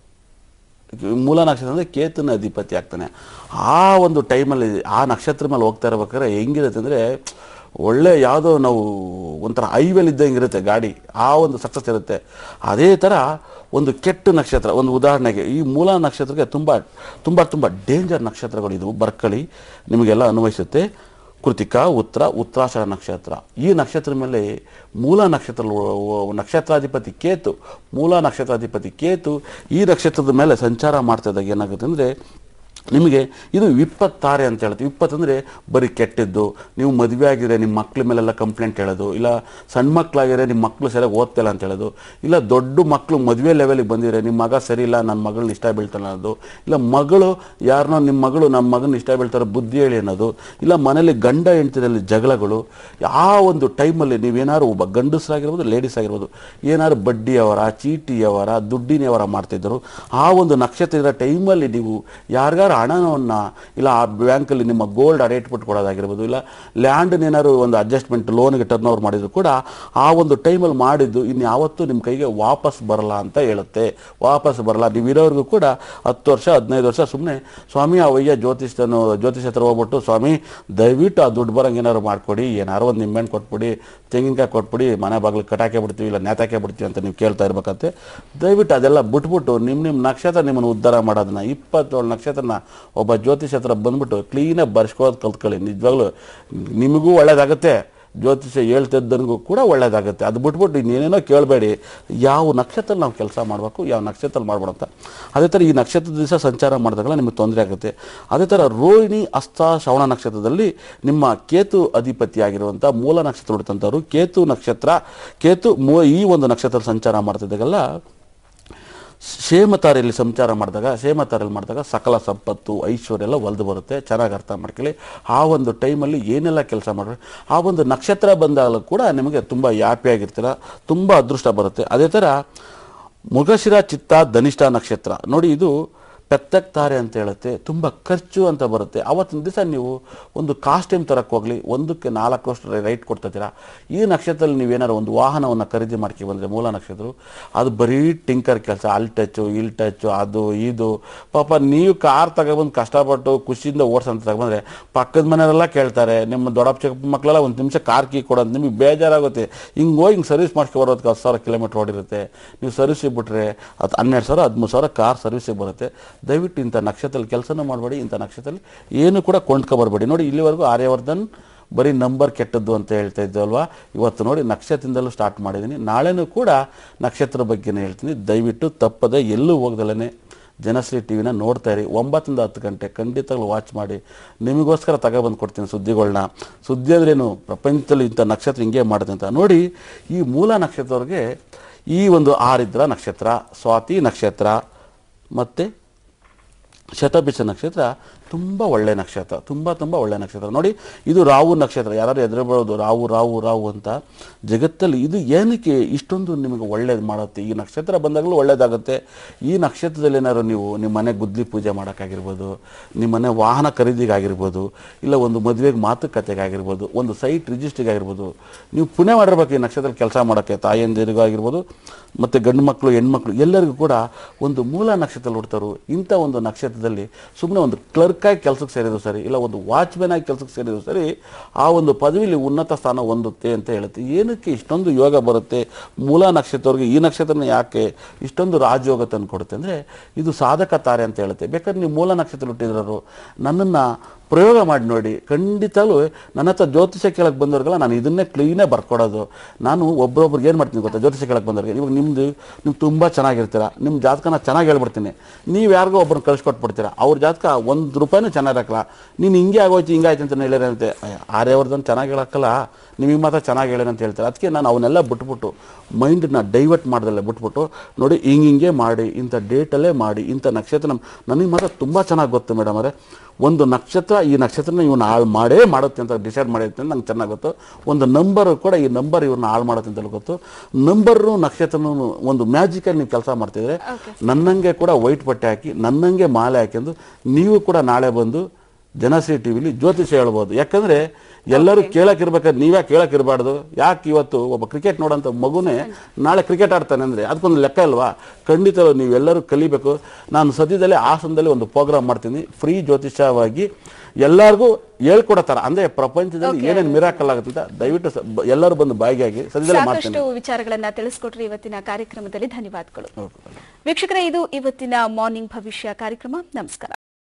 ಮೂಲ ನಕ್ಷತ್ರ ಅಂದರೆ ಕೇತುನ ಅಧಿಪತಿ ಆಗ್ತಾನೆ ಆ ಒಂದು ಟೈಮಲ್ಲಿ ಆ ನಕ್ಷತ್ರ ಮೇಲೆ ಹೋಗ್ತಾ ಇರ್ಬೇಕಾದ್ರೆ ಹೆಂಗಿರುತ್ತೆ ಅಂದರೆ ಒಳ್ಳೆ ಯಾವುದೋ ನಾವು ಒಂಥರ ಹೈವೇಲ್ ಇದ್ದಂಗೆ ಇರುತ್ತೆ ಗಾಡಿ ಆ ಒಂದು ಸಕ್ಸಸ್ ಇರುತ್ತೆ ಅದೇ ಥರ ಒಂದು ಕೆಟ್ಟ ನಕ್ಷತ್ರ ಒಂದು ಉದಾಹರಣೆಗೆ ಈ ಮೂಲ ನಕ್ಷತ್ರಕ್ಕೆ ತುಂಬ ತುಂಬ ತುಂಬ ಡೇಂಜರ್ ನಕ್ಷತ್ರಗಳು ಇದು ಬರ್ಕಳಿ ನಿಮಗೆಲ್ಲ ಅನ್ವಯಿಸುತ್ತೆ ಕೃತಿಕಾ ಉತ್ತರ ಉತ್ತರಾಷಾಢ ನಕ್ಷತ್ರ ಈ ನಕ್ಷತ್ರ ಮೇಲೆ ಮೂಲ ನಕ್ಷತ್ರ ನಕ್ಷತ್ರಾಧಿಪತಿ ಕೇತು ಮೂಲ ನಕ್ಷತ್ರಾಧಿಪತಿ ಕೇತು ಈ ನಕ್ಷತ್ರದ ಮೇಲೆ ಸಂಚಾರ ಮಾಡ್ತಾ ಇದ್ದಾಗ ಏನಾಗುತ್ತೆ ಅಂದರೆ ನಿಮಗೆ ಇದು ವಿಪತ್ತಾರೆ ಅಂತ ಹೇಳುತ್ತೆ ವಿಪತ್ತು ಅಂದರೆ ಬರೀ ಕೆಟ್ಟದ್ದು ನೀವು ಮದುವೆ ಆಗಿದ್ರೆ ನಿಮ್ಮ ಮಕ್ಳ ಮೇಲೆಲ್ಲ ಕಂಪ್ಲೇಂಟ್ ಹೇಳೋದು ಇಲ್ಲ ಸಣ್ಣ ಮಕ್ಕಳಾಗಿದ್ರೆ ನಿಮ್ಮ ಮಕ್ಕಳು ಸರಿಯಾಗಿ ಓದ್ತಿಲ್ಲ ಅಂತ ಹೇಳೋದು ಇಲ್ಲ ದೊಡ್ಡ ಮಕ್ಕಳು ಮದುವೆ ಲೆವೆಲಿಗೆ ಬಂದಿದ್ರೆ ನಿಮ್ಮ ಮಗ ಸರಿ ಇಲ್ಲ ನನ್ನ ಮಗಳನ್ನ ಇಷ್ಟ ಬೀಳ್ತಾನೆ ಅನ್ನೋದು ಇಲ್ಲ ಮಗಳು ಯಾರನ್ನೋ ನಿಮ್ಮ ಮಗಳು ನಮ್ಮ ಮಗನ ಇಷ್ಟ ಬೀಳ್ತಾರೆ ಬುದ್ಧಿ ಹೇಳಿ ಅನ್ನೋದು ಇಲ್ಲ ಮನೇಲಿ ಗಂಡ ಹೆಂಡತಿರಲ್ಲಿ ಜಗಳಗಳು ಆ ಒಂದು ಟೈಮಲ್ಲಿ ನೀವೇನಾದ್ರು ಒಬ್ಬ ಗಂಡಸರಾಗಿರ್ಬೋದು ಲೇಡೀಸ್ ಆಗಿರ್ಬೋದು ಏನಾದ್ರು ಬಡ್ಡಿಯವರ ಚೀಟಿಯವರ ದುಡ್ಡಿನವರ ಮಾಡ್ತಿದ್ದರು ಆ ಒಂದು ನಕ್ಷತ್ರ ಇರೋ ಟೈಮಲ್ಲಿ ನೀವು ಯಾರಿಗಾರು ಹಣವನ್ನು ಇಲ್ಲ ಆ ಬ್ಯಾಂಕಲ್ಲಿ ನಿಮ್ಮ ಗೋಲ್ಡ್ ಅಡೇಟ್ ಬಿಟ್ಟು ಕೊಡೋದಾಗಿರ್ಬೋದು ಇಲ್ಲ ಲ್ಯಾಂಡ್ ಏನಾದ್ರು ಒಂದು ಅಡ್ಜಸ್ಟ್ಮೆಂಟ್ ಲೋನ್ಗೆ ಟರ್ನ್ ಓವರ್ ಮಾಡಿದ್ರು ಕೂಡ ಆ ಒಂದು ಟೈಮಲ್ಲಿ ಮಾಡಿದ್ದು ಇನ್ನು ಯಾವತ್ತೂ ನಿಮ್ಮ ಕೈಗೆ ವಾಪಸ್ ಬರಲ್ಲ ಅಂತ ಹೇಳುತ್ತೆ ವಾಪಸ್ ಬರಲ್ಲ ನೀವು ಇರೋರ್ಗೂ ಕೂಡ ಹತ್ತು ವರ್ಷ ಹದಿನೈದು ವರ್ಷ ಸುಮ್ಮನೆ ಸ್ವಾಮಿ ಅವಯ್ಯ ಜ್ಯೋತಿಷ್ಠನು ಜ್ಯೋತಿಷ್ ಹತ್ರ ಹೋಗ್ಬಿಟ್ಟು ಸ್ವಾಮಿ ದಯವಿಟ್ಟು ಆ ದುಡ್ಡು ಬರಂಗೆ ಏನಾದ್ರು ಮಾಡ್ಕೊಡಿ ಏನಾರು ಒಂದು ನಿಂಬೆಹಣ್ಣು ಕೊಟ್ಬಿಡಿ ತೆಂಗಿನಕಾಯಿ ಕೊಟ್ಬಿಡಿ ಮನೆ ಬಾಗಿಲು ಕಟಾಕೆ ಬಿಡ್ತೀವಿ ಇಲ್ಲ ನೇತಾಕೆ ಬಿಡ್ತೀವಿ ಅಂತ ನೀವು ಕೇಳ್ತಾ ಇರ್ಬೇಕಂತೆ ದಯವಿಟ್ಟು ಅದೆಲ್ಲ ಬಿಟ್ಬಿಟ್ಟು ನಿಮ್ಮ ನಿಮ್ಮ ನಕ್ಷತ್ರ ನಿಮ್ಮನ್ನು ಉದ್ಧಾರ ಮಾಡೋದನ್ನ ಇಪ್ಪತ್ತೇಳು ನಕ್ಷತ್ರನ ಒಬ್ಬ ಜ್ಯೋತಿಷ್ ಹತ್ರ ಬಂದ್ಬಿಟ್ಟು ಕ್ಲೀನಾಗಿ ಬರ್ಸ್ಕೊಳ್ಳೋದು ಕಲ್ತ್ಕೊಳ್ಳಿ ನಿಜವಾಗ್ಲೂ ನಿಮಗೂ ಒಳ್ಳೇದಾಗುತ್ತೆ ಜ್ಯೋತಿಷ ಹೇಳ್ತಿದ್ದನಿಗೂ ಕೂಡ ಒಳ್ಳೇದಾಗುತ್ತೆ ಅದು ಬಿಟ್ಬಿಟ್ಟು ಇನ್ನೇನೇನೋ ಕೇಳಬೇಡಿ ಯಾವ ನಕ್ಷತ್ರ ನಾವು ಕೆಲಸ ಮಾಡಬೇಕು ಯಾವ ನಕ್ಷತ್ರ ಮಾಡ್ಬೇಡ ಅಂತ ಅದೇ ಥರ ಈ ನಕ್ಷತ್ರದ ದಿವಸ ಸಂಚಾರ ಮಾಡಿದಾಗಲ ನಿಮಗೆ ತೊಂದರೆ ಆಗುತ್ತೆ ಅದೇ ಥರ ರೋಹಿಣಿ ಅಸ್ತ ಶ್ರವಣ ನಕ್ಷತ್ರದಲ್ಲಿ ನಿಮ್ಮ ಕೇತು ಅಧಿಪತಿಯಾಗಿರುವಂಥ ಮೂಲ ನಕ್ಷತ್ರ ಹುಡುತಂಥವ್ರು ಕೇತು ನಕ್ಷತ್ರ ಕೇತು ಮೂ ಈ ಒಂದು ನಕ್ಷತ್ರ ಸಂಚಾರ ಮಾಡ್ತಿದ್ದಾಗಲ್ಲ ಕ್ಷೇಮತಾರೆಯಲ್ಲಿ ಸಂಚಾರ ಮಾಡಿದಾಗ ಕ್ಷೇಮತಾರೆಯಲ್ಲಿ ಮಾಡಿದಾಗ ಸಕಲ ಸಂಪತ್ತು ಐಶ್ವರ್ಯ ಎಲ್ಲ ಒಲ್ದು ಬರುತ್ತೆ ಚೆನ್ನಾಗಿ ಅರ್ಥ ಮಾಡ್ಕೊಳ್ಳಿ ಆ ಒಂದು ಟೈಮಲ್ಲಿ ಏನೆಲ್ಲ ಕೆಲಸ ಮಾಡ್ರಿ ಆ ಒಂದು ನಕ್ಷತ್ರ ಬಂದಾಗಲೂ ಕೂಡ ನಿಮಗೆ ತುಂಬ ಹ್ಯಾಪಿಯಾಗಿರ್ತೀರ ತುಂಬ ಅದೃಷ್ಟ ಬರುತ್ತೆ ಅದೇ ಥರ ಮೃಗಶಿರ ಚಿತ್ತ ಧನಿಷ್ಠ ನಕ್ಷತ್ರ ನೋಡಿ ಇದು ಪೆತ್ತಕ್ತಾರೆ ಅಂತ ಹೇಳುತ್ತೆ ತುಂಬ ಖರ್ಚು ಅಂತ ಬರುತ್ತೆ ಅವತ್ತಿನ ದಿವಸ ನೀವು ಒಂದು ಕಾಸ್ಟ್ಯೂಮ್ ತರಕ್ಕೆ ಹೋಗ್ಲಿ ಒಂದಕ್ಕೆ ನಾಲ್ಕು ವರ್ಷ ರೈಟ್ ಕೊಡ್ತಿದ್ದೀರಾ ಈ ನಕ್ಷತ್ರದಲ್ಲಿ ನೀವೇನಾದ್ರು ಒಂದು ವಾಹನವನ್ನು ಖರೀದಿ ಮಾಡ್ಕೊಂಡು ಬಂದರೆ ಮೂಲ ನಕ್ಷತ್ರ ಅದು ಬರೀ ಟಿಂಕರ್ ಕೆಲಸ ಅಲ್ಲಿ ಟಚ್ಚು ಇಲ್ಲಿ ಟಚ್ಚು ಅದು ಇದು ಪಾಪ ನೀವು ಕಾರ್ ತಗೊಬಂದು ಕಷ್ಟಪಟ್ಟು ಖುಷಿಯಿಂದ ಓಡಿಸಂತ ತಗೊಬಂದ್ರೆ ಪಕ್ಕದ ಮನೆಯವರೆಲ್ಲ ಕೇಳ್ತಾರೆ ನಿಮ್ಮ ದೊಡ್ಡಪ್ಪ ಚಿಕ್ಕಪ್ಪ ಮಕ್ಕಳೆಲ್ಲ ಒಂದು ನಿಮಿಷ ಕಾರ್ ಕೀ ಕೊಡೋದು ನಿಮಗೆ ಬೇಜಾರಾಗುತ್ತೆ ಹಿಂಗೆ ಹೋಗಿ ಹಿಂಗೆ ಸರ್ವಿಸ್ ಮಾಡ್ಕೊ ಬರೋದಕ್ಕೆ ಹತ್ತು ಸಾವಿರ ಕಿಲೋಮೀಟ್ರ್ ಓಡಿರುತ್ತೆ ನೀವು ಸರ್ವಿಸಿಗೆ ಬಿಟ್ರೆ ಅದು ಹನ್ನೆರಡು ಸಾವಿರ ಹದಿಮೂರು ಸಾವಿರ ಕಾರ್ ಸರ್ವಿಸಿಗೆ ಬರುತ್ತೆ ದಯವಿಟ್ಟು ಇಂಥ ನಕ್ಷತ್ರದಲ್ಲಿ ಕೆಲಸನೂ ಮಾಡಬೇಡಿ ಇಂಥ ನಕ್ಷತ್ರದಲ್ಲಿ ಏನು ಕೂಡ ಕೊಂಡ್ಕೊಬರ್ಬೇಡಿ ನೋಡಿ ಇಲ್ಲಿವರೆಗೂ ಆರ್ಯವರ್ಧನ್ ಬರೀ ನಂಬರ್ ಕೆಟ್ಟದ್ದು ಅಂತ ಹೇಳ್ತಾ ಇದ್ದಲ್ವಾ ಇವತ್ತು ನೋಡಿ ನಕ್ಷತ್ರದಿಂದಲೂ ಸ್ಟಾರ್ಟ್ ಮಾಡಿದ್ದೀನಿ ನಾಳೆನೂ ಕೂಡ ನಕ್ಷತ್ರ ಬಗ್ಗೆನೇ ಹೇಳ್ತೀನಿ ದಯವಿಟ್ಟು ತಪ್ಪದೆ ಎಲ್ಲೂ ಹೋಗ್ದಲೇ ಜನಶ್ರೀ ಟಿ ವಿನ ನೋಡ್ತಾ ಇರಿ ಒಂಬತ್ತರಿಂದ ಹತ್ತು ಗಂಟೆ ಖಂಡಿತಗಳು ವಾಚ್ ಮಾಡಿ ನಿಮಗೋಸ್ಕರ ತಗೊಬಂದು ಕೊಡ್ತೀನಿ ಸುದ್ದಿಗಳನ್ನ ಸುದ್ದಿ ಅಂದ್ರೇನು ಪ್ರಪಂಚದಲ್ಲಿ ಇಂಥ ನಕ್ಷತ್ರ ಹಿಂಗೆ ಮಾಡುತ್ತೆ ಅಂತ ನೋಡಿ ಈ ಮೂಲ ನಕ್ಷತ್ರವ್ರಿಗೆ ಈ ಒಂದು ಆರಿದ್ರ ನಕ್ಷತ್ರ ಸ್ವಾತಿ ನಕ್ಷತ್ರ ಮತ್ತು ಶತಭಿಷ ನಕ್ಷತ್ರ ತುಂಬ ಒಳ್ಳೆ ನಕ್ಷತ್ರ ತುಂಬ ತುಂಬ ಒಳ್ಳೆ ನಕ್ಷತ್ರ ನೋಡಿ ಇದು ರಾಹು ನಕ್ಷತ್ರ ಯಾರು ಎದುರುಬರೋದು ರಾಹು ರಾಹು ರಾಹು ಅಂತ ಜಗತ್ತಲ್ಲಿ ಇದು ಏನಕ್ಕೆ ಇಷ್ಟೊಂದು ನಿಮಗೆ ಒಳ್ಳೇದು ಮಾಡುತ್ತೆ ಈ ನಕ್ಷತ್ರ ಬಂದಾಗಲೂ ಒಳ್ಳೇದಾಗುತ್ತೆ ಈ ನಕ್ಷತ್ರದಲ್ಲಿ ಏನಾದ್ರು ನೀವು ನಿಮ್ಮ ಮನೆ ಗುದ್ಲಿ ಪೂಜೆ ಮಾಡೋಕ್ಕಾಗಿರ್ಬೋದು ನಿಮ್ಮ ಮನೆ ವಾಹನ ಖರೀದಿಗಾಗಿರ್ಬೋದು ಇಲ್ಲ ಒಂದು ಮದುವೆಗೆ ಮಾತುಕತೆಗಾಗಿರ್ಬೋದು ಒಂದು ಸೈಟ್ ರಿಜಿಸ್ಟ್ರಿಗೆ ಆಗಿರ್ಬೋದು ನೀವು ಪುಣ್ಯ ಮಾಡಿರ್ಬೇಕು ಈ ನಕ್ಷತ್ರದಲ್ಲಿ ಕೆಲಸ ಮಾಡೋಕ್ಕೆ ತಾಯಂದಿರಿಗೂ ಆಗಿರ್ಬೋದು ಮತ್ತು ಗಂಡು ಮಕ್ಕಳು ಹೆಣ್ಮಕ್ಳು ಎಲ್ಲರಿಗೂ ಕೂಡ ಒಂದು ಮೂಲ ನಕ್ಷತ್ರದಲ್ಲಿ ಹುಡ್ತಾರು ಇಂಥ ಒಂದು ನಕ್ಷತ್ರದಲ್ಲಿ ಸುಮ್ಮನೆ ಒಂದು ಕ್ಲರ್ಕಾಗಿ ಕೆಲಸಕ್ಕೆ ಸೇರಿದ್ರು ಸರಿ ಇಲ್ಲ ಒಂದು ವಾಚ್ಮ್ಯಾನ್ ಆಗಿ ಕೆಲಸಕ್ಕೆ ಸೇರಿದ್ರು ಸರಿ ಆ ಒಂದು ಪದವಿಲಿ ಉನ್ನತ ಸ್ಥಾನ ಹೊಂದುತ್ತೆ ಅಂತ ಹೇಳುತ್ತೆ ಏನಕ್ಕೆ ಇಷ್ಟೊಂದು ಯೋಗ ಬರುತ್ತೆ ಮೂಲ ನಕ್ಷತ್ರವ್ರಿಗೆ ಈ ನಕ್ಷತ್ರನ ಯಾಕೆ ಇಷ್ಟೊಂದು ರಾಜಯೋಗ ತಂದು ಕೊಡುತ್ತೆ ಅಂದರೆ ಇದು ಸಾಧಕ ತಾರೆ ಅಂತ ಹೇಳುತ್ತೆ ಬೇಕಾದ್ರೆ ನೀವು ಮೂಲ ನಕ್ಷತ್ರ ಹುಟ್ಟಿದ್ರರು ನನ್ನನ್ನು ಪ್ರಯೋಗ ಮಾಡಿ ನೋಡಿ ಖಂಡಿತಲೂ ನನ್ನ ಹತ್ರ ಜ್ಯೋತಿಷ ಕೇಳಕ್ಕೆ ಬಂದವ್ರಿಗೆಲ್ಲ ನಾನು ಇದನ್ನೇ ಕ್ಲೀನೇ ಬರ್ಕೊಡೋದು ನಾನು ಒಬ್ಬರೊಬ್ರಿಗೆ ಏನು ಮಾಡ್ತೀನಿ ಗೊತ್ತಾ ಜ್ಯೋತಿಷ ಕೇಳಕ್ಕೆ ಬಂದವ್ರಿಗೆ ಇವಾಗ ನಿಮ್ಮದು ನೀವು ತುಂಬ ಚೆನ್ನಾಗಿರ್ತೀರ ನಿಮ್ಮ ಜಾತಕನ ಚೆನ್ನಾಗಿ ಹೇಳ್ಬಿಡ್ತೀನಿ ನೀವು ಯಾರಿಗೋ ಒಬ್ಬರನ್ನ ಕಳಿಸ್ಕೊಟ್ಬಿಡ್ತೀರಾ ಅವ್ರ ಜಾತಕ ಒಂದು ರೂಪಾಯಿನೂ ಚೆನ್ನಾಗಿರಕ್ಕಲ್ಲ ನೀನು ಹಿಂಗೆ ಆಗೋಯ್ತು ಹಿಂಗಾಯ್ತು ಅಂತ ಹೇಳಿರಂತೆ ಆರ್ಯವರ್ಧನ್ ಚೆನ್ನಾಗಿ ಹೇಳಕ್ಕಲ್ಲ ನಿಮಗೆ ಮಾತ್ರ ಚೆನ್ನಾಗಿ ಹೇಳೇನ ಅಂತ ಹೇಳ್ತಾರೆ ಅದಕ್ಕೆ ನಾನು ಅವನ್ನೆಲ್ಲ ಬಿಟ್ಬಿಟ್ಟು ಮೈಂಡನ್ನ ಡೈವರ್ಟ್ ಮಾಡ್ದಲ್ಲೇ ಬಿಟ್ಬಿಟ್ಟು ನೋಡಿ ಹಿಂಗೆ ಹಿಂಗೆ ಮಾಡಿ ಇಂಥ ಡೇಟಲ್ಲೇ ಮಾಡಿ ಇಂಥ ನಕ್ಷತ್ರ ನಮ್- ನನಗೆ ಮಾತ್ರ ತುಂಬ ಚೆನ್ನಾಗಿ ಗೊತ್ತು ಮೇಡಮ್ ಅವರೇ ಒಂದು ನಕ್ಷತ್ರ ಈ ನಕ್ಷತ್ರನ ಇವನ್ನ ಹಾಳು ಮಾಡೇ ಮಾಡುತ್ತೆ ಅಂತ ಡಿಸೈಡ್ ಮಾಡಿರುತ್ತೆ ಅಂತ ನಂಗೆ ಚೆನ್ನಾಗಿ ಗೊತ್ತು ಒಂದು ನಂಬರ್ ಕೂಡ ಈ ನಂಬರ್ ಇವ್ರನ್ನ ಹಾಳು ಮಾಡುತ್ತೆ ಅಂತ ಗೊತ್ತು ನಂಬರು ನಕ್ಷತ್ರನೂ ಒಂದು ಮ್ಯಾಜಿಕಲ್ಲಿ ನೀವು ಕೆಲಸ ಮಾಡ್ತಿದ್ರೆ ನನ್ನಂಗೆ ಕೂಡ ವೈಟ್ ಬಟ್ಟೆ ಹಾಕಿ ನನ್ನಂಗೆ ಮಾಲೆ ಹಾಕ್ಯಂದು ನೀವು ಕೂಡ ನಾಳೆ ಬಂದು ಜನಶ್ರೀ ಟಿ ವಿಲಿ ಜ್ಯೋತಿಷ ಹೇಳ್ಬೋದು ಯಾಕಂದ್ರೆ ಎಲ್ಲರೂ ಕೇಳಕ್ಕಿರ್ಬೇಕಾದ್ರೆ ನೀವೇ ಕೇಳಕ್ಕಿರಬಾರ್ದು ಯಾಕೆ ಇವತ್ತು ಒಬ್ಬ ಕ್ರಿಕೆಟ್ ನೋಡೋಂಥ ಮಗುನೇ ನಾಳೆ ಕ್ರಿಕೆಟ್ ಆಡ್ತಾನೆ ಅಂದರೆ ಅದಕ್ಕೊಂದು ಲೆಕ್ಕ ಇಲ್ವಾ ಖಂಡಿತ ನೀವೆಲ್ಲರೂ ಕಲಿಬೇಕು ನಾನು ಸದ್ಯದಲ್ಲೇ ಹಾಸನದಲ್ಲಿ ಒಂದು ಪ್ರೋಗ್ರಾಮ್ ಮಾಡ್ತೀನಿ ಫ್ರೀ ಜ್ಯೋತಿಷವಾಗಿ ಎಲ್ಲರಿಗೂ ಹೇಳ್ಕೊಡೋ ಥರ ಅಂದರೆ ಪ್ರಪಂಚದಲ್ಲಿ ಏನೇನು ಮಿರಾಕಲ್ ಆಗುತ್ತೆ ಅಂತ ದಯವಿಟ್ಟು ಸ- ಬ- ಎಲ್ಲರೂ ಬಂದು ಬಾಯಿಗಾಗಿ ಸದ್ಯದಲ್ಲೇ ಮಾಡ್ತೀನಿ ಸಾಕಷ್ಟು ವಿಚಾರಗಳನ್ನ ತಿಳಿಸ್ಕೊಟ್ರಿ ಇವತ್ತಿನ ಕಾರ್ಯಕ್ರಮದಲ್ಲಿ ಧನ್ಯವಾದಗಳು ವೀಕ್ಷಕರೇ ಇದು ಇವತ್ತಿನ ಮಾರ್ನಿಂಗ್ ಭವಿಷ್ಯ ಕಾರ್ಯಕ್ರಮ ನಮಸ್ಕಾರ